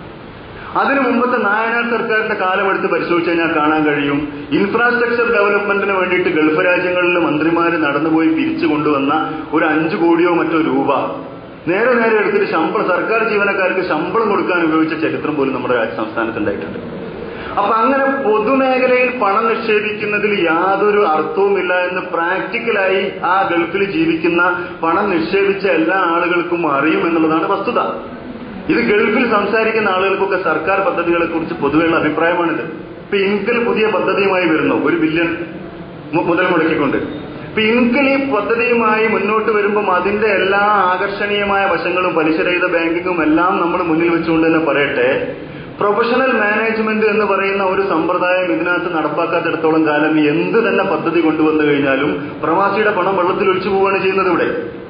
അതിനു മുമ്പത്തെ നായനാർ സർക്കാരിന്റെ കാലമെടുത്ത് പരിശോധിച്ച് കഴിഞ്ഞാൽ കാണാൻ കഴിയും ഇൻഫ്രാസ്ട്രക്ചർ ഡെവലപ്മെന്റിന് വേണ്ടിയിട്ട് ഗൾഫ് രാജ്യങ്ങളിൽ മന്ത്രിമാര് നടന്നുപോയി പിരിച്ചു കൊണ്ടുവന്ന ഒരു അഞ്ചു കോടിയോ മറ്റോ രൂപ നേരെ നേരെ എടുത്തിട്ട് ശമ്പളം സർക്കാർ ജീവനക്കാർക്ക് ശമ്പളം കൊടുക്കാൻ ഉപയോഗിച്ച ചരിത്രം പോലും നമ്മുടെ രാജ്യ സംസ്ഥാനത്തുണ്ടായിട്ടുണ്ട് അപ്പൊ അങ്ങനെ പൊതുമേഖലയിൽ പണം നിക്ഷേപിക്കുന്നതിൽ യാതൊരു അർത്ഥവുമില്ല എന്ന് പ്രാക്ടിക്കലായി ആ ഗൾഫിൽ ജീവിക്കുന്ന പണം നിക്ഷേപിച്ച എല്ലാ ആളുകൾക്കും അറിയും എന്നുള്ളതാണ് വസ്തുത ഇത് ഗൾഫിൽ സംസാരിക്കുന്ന ആളുകൾക്കൊക്കെ സർക്കാർ പദ്ധതികളെ കുറിച്ച് പൊതുവെയുള്ള അഭിപ്രായമാണിത് ഇപ്പൊ ഇൻകൽ പുതിയ പദ്ധതിയുമായി വരുന്നു ഒരു ബില്യൺ മു- മുതൽ മുടക്കിക്കൊണ്ട് ഇപ്പൊ ഇൻകൽ ഈ പദ്ധതിയുമായി മുന്നോട്ട് വരുമ്പം അതിന്റെ എല്ലാ ആകർഷണീയമായ വശങ്ങളും പലിശരഹിത ബാങ്കിങ്ങും എല്ലാം നമ്മൾ മുന്നിൽ വെച്ചുകൊണ്ട് തന്നെ പറയട്ടെ പ്രൊഫഷണൽ മാനേജ്മെന്റ് എന്ന് പറയുന്ന ഒരു സമ്പ്രദായം ഇതിനകത്ത് നടപ്പാക്കാത്തിടത്തോളം കാലം എന്ത് തന്നെ പദ്ധതി കൊണ്ടുവന്നു കഴിഞ്ഞാലും പ്രവാസിയുടെ പണം വെള്ളത്തിൽ ഒഴിച്ചു പോവുകയാണ് ചെയ്യുന്നത് ഇവിടെ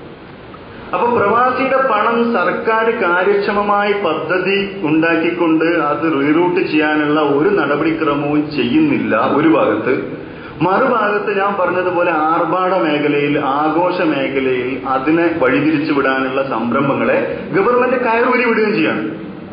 അപ്പൊ പ്രവാസിയുടെ പണം സർക്കാർ കാര്യക്ഷമമായി പദ്ധതി ഉണ്ടാക്കിക്കൊണ്ട് അത് റീറൂട്ട് ചെയ്യാനുള്ള ഒരു നടപടിക്രമവും ചെയ്യുന്നില്ല ഒരു ഭാഗത്ത് മറുഭാഗത്ത് ഞാൻ പറഞ്ഞതുപോലെ ആർഭാട മേഖലയിൽ ആഘോഷ മേഖലയിൽ അതിനെ വഴിതിരിച്ചു വിടാനുള്ള സംരംഭങ്ങളെ ഗവൺമെന്റ് കയറൂരി വിടുകയും ചെയ്യാണ്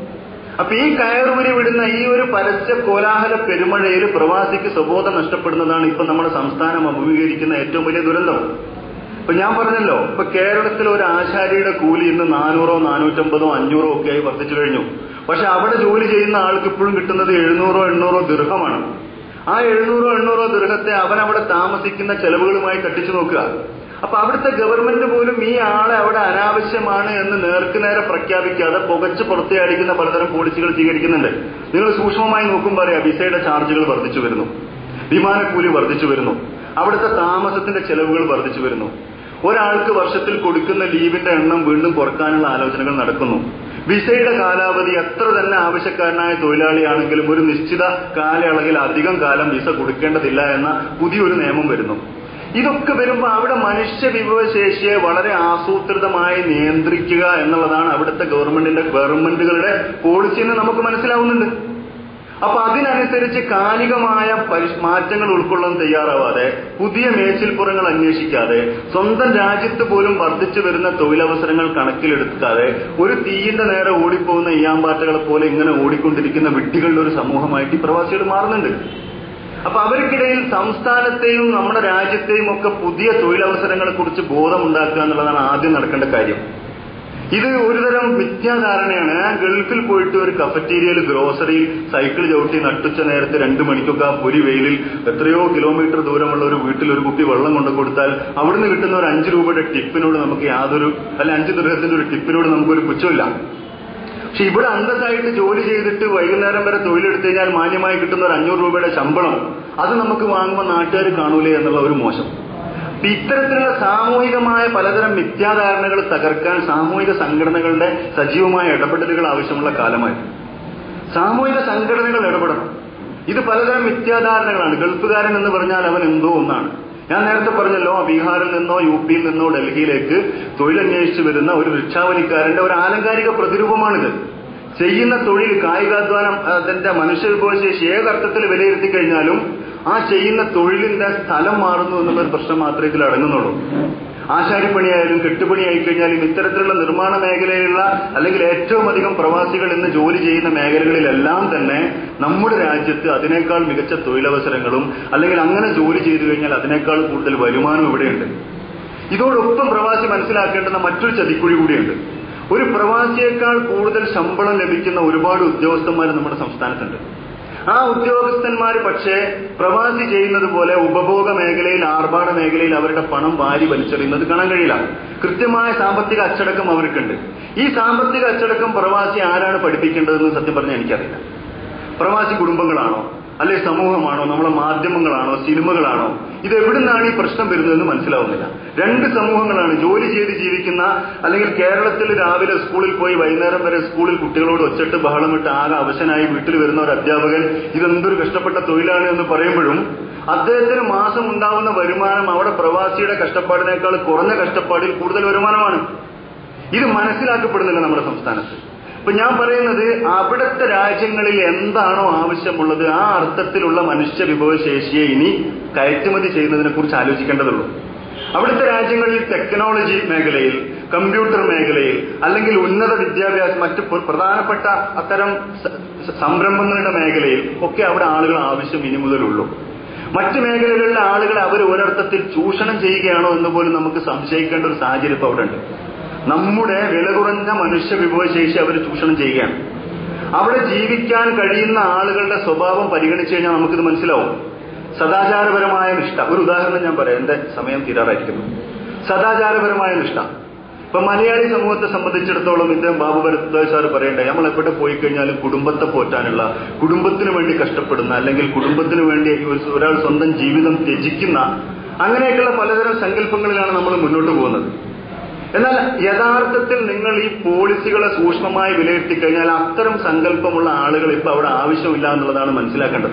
അപ്പൊ ഈ കയറൂരി വിടുന്ന ഈ ഒരു പരസ്യ കോലാഹല പെരുമഴയിൽ പ്രവാസിക്ക് സ്വബോധം നഷ്ടപ്പെടുന്നതാണ് ഇപ്പൊ നമ്മുടെ സംസ്ഥാനം അഭിമുഖീകരിക്കുന്ന ഏറ്റവും വലിയ ദുരന്തം ഇപ്പൊ ഞാൻ പറഞ്ഞല്ലോ ഇപ്പൊ കേരളത്തിൽ ഒരു ആശാരിയുടെ കൂലി ഇന്ന് നാനൂറോ നാനൂറ്റമ്പതോ അഞ്ഞൂറോ ഒക്കെ ആയി വർദ്ധിച്ചു കഴിഞ്ഞു പക്ഷെ അവിടെ ജോലി ചെയ്യുന്ന ആൾക്ക് ഇപ്പോഴും കിട്ടുന്നത് എഴുന്നൂറോ എണ്ണൂറോ ദീർഘമാണ് ആ എഴുന്നൂറോ എണ്ണൂറോ ദീർഘത്തെ അവൻ അവിടെ താമസിക്കുന്ന ചെലവുകളുമായി കട്ടിച്ചു നോക്കുക അപ്പൊ അവിടുത്തെ ഗവൺമെന്റ് പോലും ഈ ആളെ അവിടെ അനാവശ്യമാണ് എന്ന് നേർക്ക് നേരെ പ്രഖ്യാപിക്കാതെ പുകച്ച് പുറത്തേടിക്കുന്ന പലതരം പോളിസികൾ സ്വീകരിക്കുന്നുണ്ട് നിങ്ങൾ സൂക്ഷ്മമായി നോക്കുമ്പോൾ അറിയാം വിസയുടെ ചാർജുകൾ വർദ്ധിച്ചു വരുന്നു വിമാനക്കൂലി വർദ്ധിച്ചു വരുന്നു അവിടുത്തെ താമസത്തിന്റെ ചെലവുകൾ വർദ്ധിച്ചു വരുന്നു ഒരാൾക്ക് വർഷത്തിൽ കൊടുക്കുന്ന ലീവിന്റെ എണ്ണം വീണ്ടും കുറക്കാനുള്ള ആലോചനകൾ നടക്കുന്നു വിസയുടെ കാലാവധി എത്ര തന്നെ ആവശ്യക്കാരനായ തൊഴിലാളിയാണെങ്കിലും ഒരു നിശ്ചിത കാലയളവിൽ അധികം കാലം വിസ കൊടുക്കേണ്ടതില്ല എന്ന പുതിയൊരു നിയമം വരുന്നു ഇതൊക്കെ വരുമ്പോൾ അവിടെ മനുഷ്യ വിഭവശേഷിയെ വളരെ ആസൂത്രിതമായി നിയന്ത്രിക്കുക എന്നുള്ളതാണ് അവിടുത്തെ ഗവൺമെന്റിന്റെ ഗവൺമെന്റുകളുടെ പോളിസി എന്ന് നമുക്ക് മനസ്സിലാവുന്നുണ്ട് അപ്പൊ അതിനനുസരിച്ച് കാലികമായ പരിഷ് മാറ്റങ്ങൾ ഉൾക്കൊള്ളാൻ തയ്യാറാവാതെ പുതിയ മേച്ചിൽപ്പുറങ്ങൾ അന്വേഷിക്കാതെ സ്വന്തം രാജ്യത്ത് പോലും വർദ്ധിച്ചു വരുന്ന തൊഴിലവസരങ്ങൾ കണക്കിലെടുക്കാതെ ഒരു തീയിന്റെ നേരെ ഓടിപ്പോകുന്ന ഈയാമ്പാറ്റകളെ പോലെ ഇങ്ങനെ ഓടിക്കൊണ്ടിരിക്കുന്ന വിഡ്ഢികളുടെ ഒരു സമൂഹമായിട്ട് ഈ പ്രവാസികൾ മാറുന്നുണ്ട് അപ്പൊ അവർക്കിടയിൽ സംസ്ഥാനത്തെയും നമ്മുടെ രാജ്യത്തെയും ഒക്കെ പുതിയ തൊഴിലവസരങ്ങളെ കുറിച്ച് ബോധമുണ്ടാക്കുക എന്നുള്ളതാണ് ആദ്യം നടക്കേണ്ട കാര്യം ഇത് ഒരുതരം മിഥ്യാധാരണയാണ് ഞാൻ ഗൾഫിൽ പോയിട്ട് ഒരു കഫറ്റീരിയയിൽ ഗ്രോസറിയിൽ സൈക്കിൾ ചവിട്ടി നട്ടുച്ച നേരത്തെ രണ്ടു മണിക്കൊക്കെ ആ പൊരി വെയിലിൽ എത്രയോ കിലോമീറ്റർ ദൂരമുള്ള ഒരു വീട്ടിൽ ഒരു കുപ്പി വെള്ളം കൊണ്ടു കൊടുത്താൽ അവിടുന്ന് കിട്ടുന്ന ഒരു അഞ്ച് രൂപയുടെ ടിപ്പിനോട് നമുക്ക് യാതൊരു അല്ല അഞ്ച് ദൃഹത്തിന്റെ ഒരു ടിപ്പിനോട് നമുക്കൊരു പുച്ഛമില്ല പക്ഷെ ഇവിടെ അന്തസ്സായിട്ട് ജോലി ചെയ്തിട്ട് വൈകുന്നേരം വരെ തൊഴിലെടുത്തു കഴിഞ്ഞാൽ മാന്യമായി കിട്ടുന്ന ഒരു അഞ്ഞൂറ് രൂപയുടെ ശമ്പളം അത് നമുക്ക് വാങ്ങുമ്പോൾ നാട്ടുകാർ കാണൂലേ എന്നുള്ള ഒരു മോശം ഇപ്പൊ ഇത്തരത്തിലുള്ള സാമൂഹികമായ പലതരം മിഥ്യാധാരണകൾ തകർക്കാൻ സാമൂഹിക സംഘടനകളുടെ സജീവമായ ഇടപെടലുകൾ ആവശ്യമുള്ള കാലമായി സാമൂഹിക സംഘടനകൾ ഇടപെടണം ഇത് പലതരം മിഥ്യാധാരണകളാണ് ഗൾഫുകാരൻ എന്ന് പറഞ്ഞാൽ അവൻ എന്തോ ഒന്നാണ് ഞാൻ നേരത്തെ പറഞ്ഞല്ലോ ബീഹാറിൽ നിന്നോ യു പിയിൽ നിന്നോ ഡൽഹിയിലേക്ക് തൊഴിലന്വേഷിച്ച് വരുന്ന ഒരു റിക്ഷാവലിക്കാരന്റെ ഒരു ആലങ്കാരിക പ്രതിരൂപമാണിത് ചെയ്യുന്ന തൊഴിൽ കായികാധ്വാനം അതിന്റെ മനുഷ്യവിഭവശേഷി ഏതർത്ഥത്തിൽ വിലയിരുത്തി കഴിഞ്ഞാലും ആ ചെയ്യുന്ന തൊഴിലിന്റെ സ്ഥലം മാറുന്നു എന്നുള്ള ഒരു പ്രശ്നം മാത്രമേ ഇതിൽ അടങ്ങുന്നുള്ളൂ ആശാരിപ്പണിയായാലും കെട്ടുപണിയായി കഴിഞ്ഞാലും ഇത്തരത്തിലുള്ള നിർമ്മാണ മേഖലയിലുള്ള അല്ലെങ്കിൽ ഏറ്റവും അധികം പ്രവാസികൾ ഇന്ന് ജോലി ചെയ്യുന്ന മേഖലകളിലെല്ലാം തന്നെ നമ്മുടെ രാജ്യത്ത് അതിനേക്കാൾ മികച്ച തൊഴിലവസരങ്ങളും അല്ലെങ്കിൽ അങ്ങനെ ജോലി ചെയ്തു കഴിഞ്ഞാൽ അതിനേക്കാൾ കൂടുതൽ വരുമാനം ഇവിടെയുണ്ട് ഇതോടൊപ്പം പ്രവാസി മനസ്സിലാക്കേണ്ടുന്ന മറ്റൊരു ചതിക്കുഴി കൂടിയുണ്ട് ഒരു പ്രവാസിയേക്കാൾ കൂടുതൽ ശമ്പളം ലഭിക്കുന്ന ഒരുപാട് ഉദ്യോഗസ്ഥന്മാർ നമ്മുടെ സംസ്ഥാനത്തുണ്ട് ആ ഉദ്യോഗസ്ഥന്മാർ പക്ഷേ പ്രവാസി ചെയ്യുന്നത് പോലെ ഉപഭോഗ മേഖലയിൽ ആർഭാട മേഖലയിൽ അവരുടെ പണം വാരി വലിച്ചെറിയുന്നത് കാണാൻ കഴിയില്ല കൃത്യമായ സാമ്പത്തിക അച്ചടക്കം അവർക്കുണ്ട് ഈ സാമ്പത്തിക അച്ചടക്കം പ്രവാസി ആരാണ് പഠിപ്പിക്കേണ്ടതെന്ന് സത്യം പറഞ്ഞാൽ എനിക്കറിയില്ല പ്രവാസി കുടുംബങ്ങളാണോ അല്ലെ സമൂഹമാണോ നമ്മളെ മാധ്യമങ്ങളാണോ സിനിമകളാണോ ഇത് എവിടുന്നാണ് ഈ പ്രശ്നം വരുന്നതെന്ന് മനസ്സിലാവുന്നില്ല രണ്ട് സമൂഹങ്ങളാണ് ജോലി ചെയ്ത് ജീവിക്കുന്ന അല്ലെങ്കിൽ കേരളത്തിൽ രാവിലെ സ്കൂളിൽ പോയി വൈകുന്നേരം വരെ സ്കൂളിൽ കുട്ടികളോട് ഒച്ചിട്ട് ബഹളമിട്ട് ആകെ അവശനായി വീട്ടിൽ വരുന്ന ഒരു അധ്യാപകൻ ഇതെന്തൊരു കഷ്ടപ്പെട്ട തൊഴിലാണ് എന്ന് പറയുമ്പോഴും അദ്ദേഹത്തിന് മാസം ഉണ്ടാവുന്ന വരുമാനം അവിടെ പ്രവാസിയുടെ കഷ്ടപ്പാടിനേക്കാൾ കുറഞ്ഞ കഷ്ടപ്പാടിൽ കൂടുതൽ വരുമാനമാണ് ഇത് മനസ്സിലാക്കപ്പെടുന്നില്ല നമ്മുടെ സംസ്ഥാനത്ത് അപ്പൊ ഞാൻ പറയുന്നത് അവിടുത്തെ രാജ്യങ്ങളിൽ എന്താണോ ആവശ്യമുള്ളത് ആ അർത്ഥത്തിലുള്ള മനുഷ്യ വിഭവശേഷിയെ ഇനി കയറ്റുമതി ചെയ്യുന്നതിനെ കുറിച്ച് ആലോചിക്കേണ്ടതുള്ളൂ അവിടുത്തെ രാജ്യങ്ങളിൽ ടെക്നോളജി മേഖലയിൽ കമ്പ്യൂട്ടർ മേഖലയിൽ അല്ലെങ്കിൽ ഉന്നത വിദ്യാഭ്യാസം മറ്റ് പ്ര- പ്രധാനപ്പെട്ട അത്തരം സ- സ- സംരംഭങ്ങളുടെ മേഖലയിൽ ഒക്കെ അവിടെ ആളുകൾ ആവശ്യം ഇനി മുതലുള്ളൂ മറ്റു മേഖലകളിലെ ആളുകളെ അവർ ഒരർത്ഥത്തിൽ ചൂഷണം ചെയ്യുകയാണോ എന്ന് പോലും നമുക്ക് സംശയിക്കേണ്ട ഒരു സാഹചര്യം ഇപ്പൊ അവിടെ ഉണ്ട് നമ്മുടെ വില കുറഞ്ഞ മനുഷ്യ വിഭവശേഷി അവർ ചൂഷണം ചെയ്യുകയാണ് അവിടെ ജീവിക്കാൻ കഴിയുന്ന ആളുകളുടെ സ്വഭാവം പരിഗണിച്ചു കഴിഞ്ഞാൽ നമുക്കിത് മനസ്സിലാവും സദാചാരപരമായ നിഷ്ഠ ഒരു ഉദാഹരണം ഞാൻ പറയാം എന്റെ സമയം തീരാറായിരിക്കുന്നു സദാചാരപരമായ നിഷ്ഠ ഇപ്പൊ മലയാളി സമൂഹത്തെ സംബന്ധിച്ചിടത്തോളം ഇദ്ദേഹം ബാബു ഭരദ്വാജ് സാർ പറയണ്ടേ നമ്മൾ എവിടെ പോയി കഴിഞ്ഞാലും കുടുംബത്തെ പോറ്റാനുള്ള കുടുംബത്തിന് വേണ്ടി കഷ്ടപ്പെടുന്ന അല്ലെങ്കിൽ കുടുംബത്തിന് വേണ്ടി ഒരു- ഒരാൾ സ്വന്തം ജീവിതം ത്യജിക്കുന്ന അങ്ങനെയൊക്കെയുള്ള പലതരം സങ്കല്പങ്ങളിലാണ് നമ്മൾ മുന്നോട്ട് പോകുന്നത് എന്നാൽ യഥാർത്ഥത്തിൽ നിങ്ങൾ ഈ പോളിസികളെ സൂക്ഷ്മമായി വിലയിരുത്തി കഴിഞ്ഞാൽ അത്തരം സങ്കല്പമുള്ള ആളുകൾ ഇപ്പൊ അവിടെ ആവശ്യമില്ല എന്നുള്ളതാണ് മനസ്സിലാക്കേണ്ടത്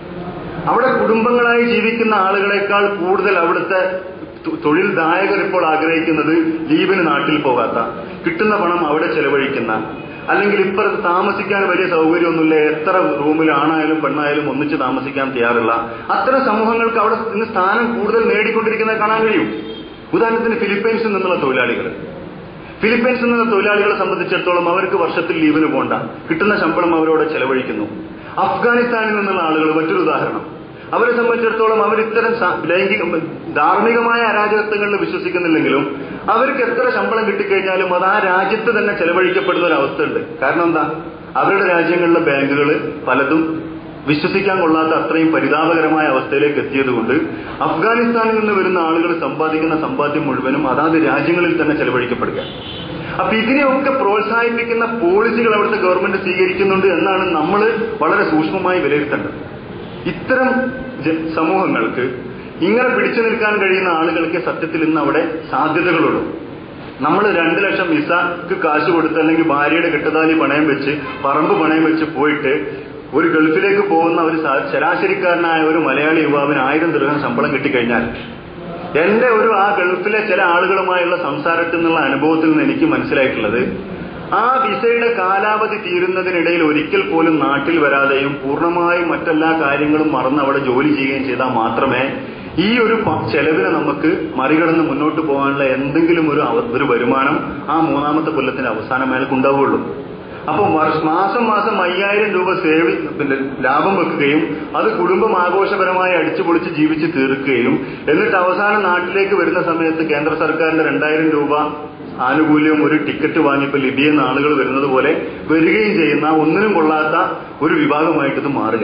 അവിടെ കുടുംബങ്ങളായി ജീവിക്കുന്ന ആളുകളെക്കാൾ കൂടുതൽ അവിടുത്തെ തൊ- തൊഴിൽദായകർ ഇപ്പോൾ ആഗ്രഹിക്കുന്നത് ലീവിന് നാട്ടിൽ പോകാത്ത കിട്ടുന്ന പണം അവിടെ ചെലവഴിക്കുന്ന അല്ലെങ്കിൽ ഇപ്പുറത്ത് താമസിക്കാൻ വലിയ സൗകര്യമൊന്നുമില്ല എത്ര റൂമിൽ ആണായാലും പെണ്ണായാലും ഒന്നിച്ച് താമസിക്കാൻ തയ്യാറുള്ള അത്തരം സമൂഹങ്ങൾക്ക് അവിടെ ഇന്ന് സ്ഥാനം കൂടുതൽ നേടിക്കൊണ്ടിരിക്കുന്നത് കാണാൻ കഴിയും ഉദാഹരണത്തിന് ഫിലിപ്പൈൻസിൽ നിന്നുള്ള തൊഴിലാളികൾ ഫിലിപ്പൈൻസിൽ നിന്നുള്ള തൊഴിലാളികളെ സംബന്ധിച്ചിടത്തോളം അവർക്ക് വർഷത്തിൽ ലീവിന് പോണ്ട കിട്ടുന്ന ശമ്പളം അവരോട് ചെലവഴിക്കുന്നു അഫ്ഗാനിസ്ഥാനിൽ നിന്നുള്ള ആളുകൾ മറ്റൊരു ഉദാഹരണം അവരെ സംബന്ധിച്ചിടത്തോളം അവർ ഇത്തരം സ- ലൈംഗിക ധാർമ്മികമായ അരാജകത്വങ്ങളിൽ വിശ്വസിക്കുന്നില്ലെങ്കിലും അവർക്ക് എത്ര ശമ്പളം കിട്ടിക്കഴിഞ്ഞാലും അത് ആ രാജ്യത്ത് തന്നെ ചെലവഴിക്കപ്പെടുന്ന ഒരു അവസ്ഥ ഉണ്ട് കാരണം എന്താ അവരുടെ രാജ്യങ്ങളിലെ ബാങ്കുകൾ പലതും വിശ്വസിക്കാൻ കൊള്ളാത്ത അത്രയും പരിതാപകരമായ അവസ്ഥയിലേക്ക് എത്തിയതുകൊണ്ട് അഫ്ഗാനിസ്ഥാനിൽ നിന്ന് വരുന്ന ആളുകൾ സമ്പാദിക്കുന്ന സമ്പാദ്യം മുഴുവനും അതാത് രാജ്യങ്ങളിൽ തന്നെ ചെലവഴിക്കപ്പെടുക അപ്പൊ ഇതിനെയൊക്കെ പ്രോത്സാഹിപ്പിക്കുന്ന പോളിസികൾ അവിടുത്തെ ഗവൺമെന്റ് സ്വീകരിക്കുന്നുണ്ട് എന്നാണ് നമ്മൾ വളരെ സൂക്ഷ്മമായി വിലയിരുത്തേണ്ടത് ഇത്തരം ജ- സമൂഹങ്ങൾക്ക് ഇങ്ങനെ പിടിച്ചു നിൽക്കാൻ കഴിയുന്ന ആളുകൾക്ക് സത്യത്തിൽ ഇന്ന് അവിടെ സാധ്യതകളുള്ളൂ നമ്മൾ രണ്ട് ലക്ഷം വിസക്ക് കാശ് കൊടുത്ത് അല്ലെങ്കിൽ ഭാര്യയുടെ കെട്ടുതാലി പണയം വെച്ച് പറമ്പ് പണയം വെച്ച് പോയിട്ട് ഒരു ഗൾഫിലേക്ക് പോകുന്ന ഒരു സ- ശരാശരിക്കാരനായ ഒരു മലയാളി യുവാവിന് ആയിരം ദൃഹം ശമ്പളം കിട്ടിക്കഴിഞ്ഞാൽ എന്റെ ഒരു ആ ഗൾഫിലെ ചില ആളുകളുമായുള്ള സംസാരത്തിൽ നിന്നുള്ള അനുഭവത്തിൽ നിന്ന് എനിക്ക് മനസ്സിലായിട്ടുള്ളത് ആ വിസയുടെ കാലാവധി തീരുന്നതിനിടയിൽ ഒരിക്കൽ പോലും നാട്ടിൽ വരാതെയും പൂർണ്ണമായും മറ്റെല്ലാ കാര്യങ്ങളും മറന്ന് അവിടെ ജോലി ചെയ്യുകയും ചെയ്താൽ മാത്രമേ ഈ ഒരു പ- ചെലവിനെ നമുക്ക് മറികടന്ന് മുന്നോട്ട് പോകാനുള്ള എന്തെങ്കിലും ഒരു അവ- ഒരു വരുമാനം ആ മൂന്നാമത്തെ കൊല്ലത്തിന്റെ അവസാനം അയാൾക്ക് ഉണ്ടാവുകയുള്ളൂ അപ്പൊ വർഷ- മാസം മാസം അയ്യായിരം രൂപ സേവി പിന്നെ ലാഭം വെക്കുകയും അത് കുടുംബം ആഘോഷപരമായി അടിച്ചുപൊളിച്ച് ജീവിച്ച് തീർക്കുകയും എന്നിട്ട് അവസാനം നാട്ടിലേക്ക് വരുന്ന സമയത്ത് കേന്ദ്ര സർക്കാരിന്റെ രണ്ടായിരം രൂപ ആനുകൂല്യം ഒരു ടിക്കറ്റ് വാങ്ങിയപ്പോൾ ലിബിയിൽ നിന്ന് ആളുകൾ വരുന്നത് പോലെ വരികയും ചെയ്യുന്ന ഒന്നിനും കൊള്ളാത്ത ഒരു വിഭാഗമായിട്ട് ഇത് മാറുക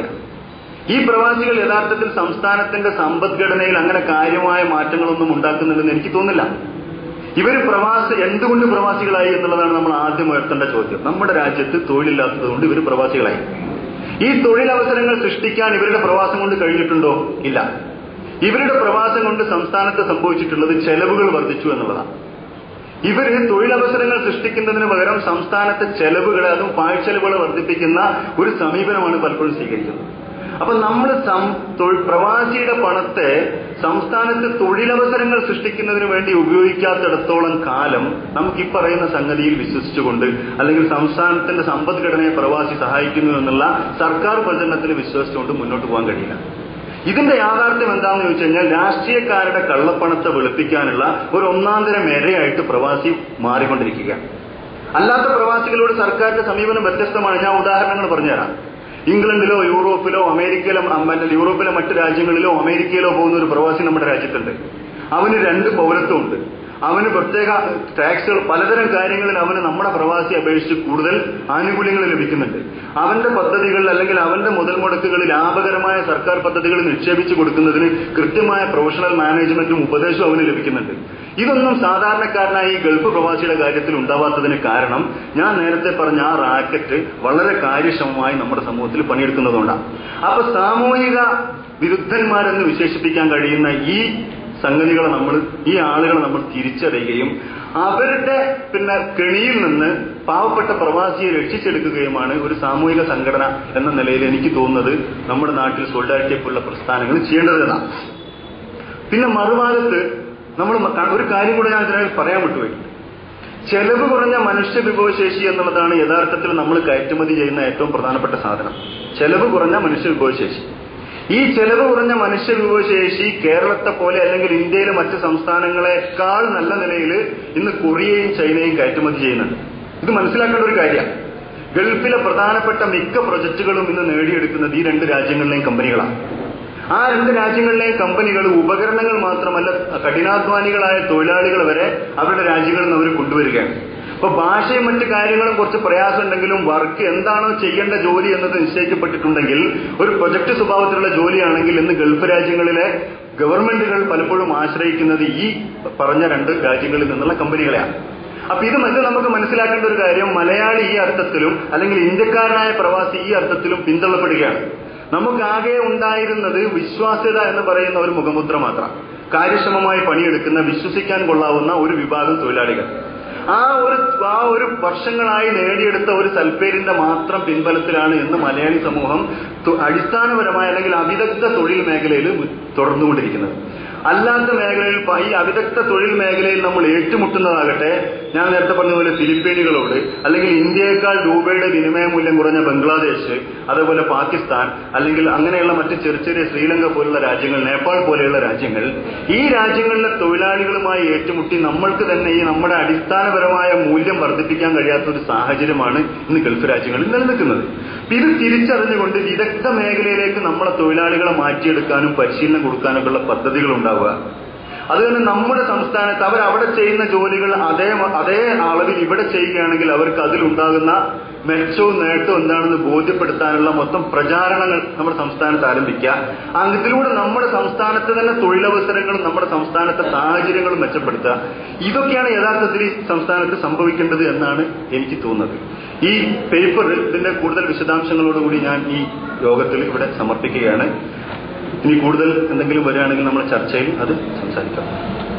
ഈ പ്രവാസികൾ യഥാർത്ഥത്തിൽ സംസ്ഥാനത്തിന്റെ സമ്പദ്ഘടനയിൽ അങ്ങനെ കാര്യമായ മാറ്റങ്ങളൊന്നും ഉണ്ടാക്കുന്നുണ്ടെന്ന് എനിക്ക് തോന്നുന്നില്ല ഇവർ പ്രവാസി എന്തുകൊണ്ട് പ്രവാസികളായി എന്നുള്ളതാണ് നമ്മൾ ആദ്യം ഉയർത്തേണ്ട ചോദ്യം നമ്മുടെ രാജ്യത്ത് തൊഴിലില്ലാത്തത് കൊണ്ട് ഇവർ പ്രവാസികളായി ഈ തൊഴിലവസരങ്ങൾ സൃഷ്ടിക്കാൻ ഇവരുടെ പ്രവാസം കൊണ്ട് കഴിഞ്ഞിട്ടുണ്ടോ ഇല്ല ഇവരുടെ പ്രവാസം കൊണ്ട് സംസ്ഥാനത്ത് സംഭവിച്ചിട്ടുള്ളത് ചെലവുകൾ വർദ്ധിച്ചു എന്നുള്ളതാണ് ഇവര് തൊഴിലവസരങ്ങൾ സൃഷ്ടിക്കുന്നതിന് പകരം സംസ്ഥാനത്തെ ചെലവുകളെ അതും പാഴ്ചെലവുകൾ വർദ്ധിപ്പിക്കുന്ന ഒരു സമീപനമാണ് പലപ്പോഴും സ്വീകരിക്കുന്നത് അപ്പൊ നമ്മൾ പ്രവാസിയുടെ പണത്തെ സംസ്ഥാനത്ത് തൊഴിലവസരങ്ങൾ സൃഷ്ടിക്കുന്നതിന് വേണ്ടി ഉപയോഗിക്കാത്തിടത്തോളം കാലം നമുക്ക് ഈ പറയുന്ന സംഗതിയിൽ വിശ്വസിച്ചുകൊണ്ട് അല്ലെങ്കിൽ സംസ്ഥാനത്തിന്റെ സമ്പദ്ഘടനയെ പ്രവാസി സഹായിക്കുന്നു എന്നുള്ള സർക്കാർ പ്രചരണത്തിൽ വിശ്വസിച്ചുകൊണ്ട് മുന്നോട്ട് പോകാൻ കഴിയില്ല ഇതിന്റെ യാഥാർത്ഥ്യം എന്താണെന്ന് ചോദിച്ചു കഴിഞ്ഞാൽ രാഷ്ട്രീയക്കാരുടെ കള്ളപ്പണത്തെ വെളുപ്പിക്കാനുള്ള ഒരു ഒന്നാന്തര മേരയായിട്ട് പ്രവാസി മാറിക്കൊണ്ടിരിക്കുക അല്ലാത്ത പ്രവാസികളോട് സർക്കാരിന്റെ സമീപനം വ്യത്യസ്തമാണ് ഞാൻ ഉദാഹരണങ്ങൾ പറഞ്ഞുതരാം ഇംഗ്ലണ്ടിലോ യൂറോപ്പിലോ അമേരിക്കയിലോ മറ്റേ യൂറോപ്പിലെ മറ്റ് രാജ്യങ്ങളിലോ അമേരിക്കയിലോ പോകുന്ന ഒരു പ്രവാസി നമ്മുടെ രാജ്യത്തുണ്ട് അവന് രണ്ട് പൗരത്വമുണ്ട് അവന് പ്രത്യേക ടാക്സുകൾ പലതരം കാര്യങ്ങളിൽ അവന് നമ്മുടെ പ്രവാസി അപേക്ഷിച്ച് കൂടുതൽ ആനുകൂല്യങ്ങൾ ലഭിക്കുന്നുണ്ട് അവന്റെ പദ്ധതികളിൽ അല്ലെങ്കിൽ അവന്റെ മുതൽ മുടക്കുകളിൽ ലാഭകരമായ സർക്കാർ പദ്ധതികൾ നിക്ഷേപിച്ചു കൊടുക്കുന്നതിന് കൃത്യമായ പ്രൊഫഷണൽ മാനേജ്മെന്റും ഉപദേശവും അവന് ലഭിക്കുന്നുണ്ട് ഇതൊന്നും സാധാരണക്കാരനായ ഈ ഗൾഫ് പ്രവാസിയുടെ കാര്യത്തിൽ ഉണ്ടാവാത്തതിന് കാരണം ഞാൻ നേരത്തെ പറഞ്ഞ ആ റാക്കറ്റ് വളരെ കാര്യക്ഷമമായി നമ്മുടെ സമൂഹത്തിൽ പണിയെടുക്കുന്നതുകൊണ്ടാണ് അപ്പൊ സാമൂഹിക വിരുദ്ധന്മാരെന്ന് വിശേഷിപ്പിക്കാൻ കഴിയുന്ന ഈ സംഗതികളെ നമ്മൾ ഈ ആളുകളെ നമ്മൾ തിരിച്ചറിയുകയും അവരുടെ പിന്നെ കെണിയിൽ നിന്ന് പാവപ്പെട്ട പ്രവാസിയെ രക്ഷിച്ചെടുക്കുകയുമാണ് ഒരു സാമൂഹിക സംഘടന എന്ന നിലയിൽ എനിക്ക് തോന്നുന്നത് നമ്മുടെ നാട്ടിൽ സോളിഡാരിറ്റിയെപ്പോലുള്ള പ്രസ്ഥാനങ്ങൾ ചെയ്യേണ്ടതെന്നാണ് പിന്നെ മറുഭാഗത്ത് നമ്മൾ ഒരു കാര്യം കൂടെ ഞാൻ ഇതിനായി പറയാൻ വിട്ടുപോയി ചെലവ് കുറഞ്ഞ മനുഷ്യ വിഭവശേഷി എന്നുള്ളതാണ് യഥാർത്ഥത്തിൽ നമ്മൾ കയറ്റുമതി ചെയ്യുന്ന ഏറ്റവും പ്രധാനപ്പെട്ട സാധനം ചെലവ് കുറഞ്ഞ മനുഷ്യ വിഭവശേഷി ഈ ചെലവ് കുറഞ്ഞ മനുഷ്യ വിഭവശേഷി കേരളത്തെ പോലെ അല്ലെങ്കിൽ ഇന്ത്യയിലെ മറ്റ് സംസ്ഥാനങ്ങളെക്കാൾ നല്ല നിലയിൽ ഇന്ന് കൊറിയയും ചൈനയും കയറ്റുമതി ചെയ്യുന്നുണ്ട് ഇത് മനസ്സിലാക്കേണ്ട ഒരു കാര്യമാണ് ഗൾഫിലെ പ്രധാനപ്പെട്ട മിക്ക പ്രൊജക്ടുകളും ഇന്ന് നേടിയെടുക്കുന്നത് ഈ രണ്ട് രാജ്യങ്ങളിലെയും കമ്പനികളാണ് ആ രണ്ട് രാജ്യങ്ങളിലെയും കമ്പനികൾ ഉപകരണങ്ങൾ മാത്രമല്ല കഠിനാധ്വാനികളായ തൊഴിലാളികൾ വരെ അവരുടെ രാജ്യങ്ങളിൽ നിന്ന് അവർ കൊണ്ടുവരികയാണ് അപ്പൊ ഭാഷയും മറ്റു കാര്യങ്ങളും കുറച്ച് പ്രയാസമുണ്ടെങ്കിലും വർക്ക് എന്താണോ ചെയ്യേണ്ട ജോലി എന്നത് നിശ്ചയിക്കപ്പെട്ടിട്ടുണ്ടെങ്കിൽ ഒരു പ്രൊജക്ട് സ്വഭാവത്തിലുള്ള ജോലിയാണെങ്കിൽ ഇന്ന് ഗൾഫ് രാജ്യങ്ങളിലെ ഗവൺമെന്റുകൾ പലപ്പോഴും ആശ്രയിക്കുന്നത് ഈ പറഞ്ഞ രണ്ട് രാജ്യങ്ങളിൽ നിന്നുള്ള കമ്പനികളെയാണ് അപ്പൊ ഇത് മറ്റു നമുക്ക് മനസ്സിലാക്കേണ്ട ഒരു കാര്യം മലയാളി ഈ അർത്ഥത്തിലും അല്ലെങ്കിൽ ഇന്ത്യക്കാരനായ പ്രവാസി ഈ അർത്ഥത്തിലും പിന്തള്ളപ്പെടുകയാണ് നമുക്കാകെ ഉണ്ടായിരുന്നത് വിശ്വാസ്യത എന്ന് പറയുന്ന ഒരു മുഖമുദ്ര മാത്രം കാര്യക്ഷമമായി പണിയെടുക്കുന്ന വിശ്വസിക്കാൻ കൊള്ളാവുന്ന ഒരു വിഭാഗം തൊഴിലാളികൾ ആ ഒരു ആ ഒരു വർഷങ്ങളായി നേടിയെടുത്ത ഒരു സൽപ്പേരിന്റെ മാത്രം പിൻബലത്തിലാണ് ഇന്ന് മലയാളി സമൂഹം അടിസ്ഥാനപരമായ അല്ലെങ്കിൽ അവിദഗ്ധ തൊഴിൽ മേഖലയിൽ തുടർന്നുകൊണ്ടിരിക്കുന്നത് അല്ലാത്ത മേഖലയിൽ ഈ അവിദഗ്ധ തൊഴിൽ മേഖലയിൽ നമ്മൾ ഏറ്റുമുട്ടുന്നതാകട്ടെ ഞാൻ നേരത്തെ പറഞ്ഞതുപോലെ ഫിലിപ്പീനുകളോട് അല്ലെങ്കിൽ ഇന്ത്യയേക്കാൾ രൂപയുടെ വിനിമയ മൂല്യം കുറഞ്ഞ ബംഗ്ലാദേശ് അതേപോലെ പാകിസ്ഥാൻ അല്ലെങ്കിൽ അങ്ങനെയുള്ള മറ്റ് ചെറിയ ചെറിയ ശ്രീലങ്ക പോലുള്ള രാജ്യങ്ങൾ നേപ്പാൾ പോലെയുള്ള രാജ്യങ്ങൾ ഈ രാജ്യങ്ങളിലെ തൊഴിലാളികളുമായി ഏറ്റുമുട്ടി നമ്മൾക്ക് തന്നെ ഈ നമ്മുടെ അടിസ്ഥാനപരമായ മൂല്യം വർദ്ധിപ്പിക്കാൻ കഴിയാത്ത ഒരു സാഹചര്യമാണ് ഇന്ന് ഗൾഫ് രാജ്യങ്ങളിൽ നിലനിൽക്കുന്നത് ഇത് തിരിച്ചറിഞ്ഞുകൊണ്ട് വിദഗ്ധ മേഖലയിലേക്ക് നമ്മളെ തൊഴിലാളികളെ മാറ്റിയെടുക്കാനും പരിശീലനം കൊടുക്കാനൊക്കെയുള്ള പദ്ധതികൾ ഉണ്ടാവുക അതുതന്നെ നമ്മുടെ സംസ്ഥാനത്ത് അവർ അവിടെ ചെയ്യുന്ന ജോലികൾ അതേ അതേ അളവിൽ ഇവിടെ ചെയ്യുകയാണെങ്കിൽ അവർക്ക് അതിലുണ്ടാകുന്ന മെച്ചവും നേട്ടവും എന്താണെന്ന് ബോധ്യപ്പെടുത്താനുള്ള മൊത്തം പ്രചാരണങ്ങൾ നമ്മുടെ സംസ്ഥാനത്ത് ആരംഭിക്കുക ഇതിലൂടെ നമ്മുടെ സംസ്ഥാനത്ത് തന്നെ തൊഴിലവസരങ്ങളും നമ്മുടെ സംസ്ഥാനത്തെ സാഹചര്യങ്ങളും മെച്ചപ്പെടുത്തുക ഇതൊക്കെയാണ് യഥാർത്ഥത്തിൽ ഈ സംസ്ഥാനത്ത് സംഭവിക്കേണ്ടത് എന്നാണ് എനിക്ക് തോന്നുന്നത് ഈ പേപ്പറിൽ ഇതിന്റെ കൂടുതൽ വിശദാംശങ്ങളോടുകൂടി ഞാൻ ഈ യോഗത്തിൽ ഇവിടെ സമർപ്പിക്കുകയാണ് ഇനി കൂടുതൽ എന്തെങ്കിലും വരികയാണെങ്കിൽ നമ്മൾ ചർച്ചയിൽ അത് സംസാരിക്കാം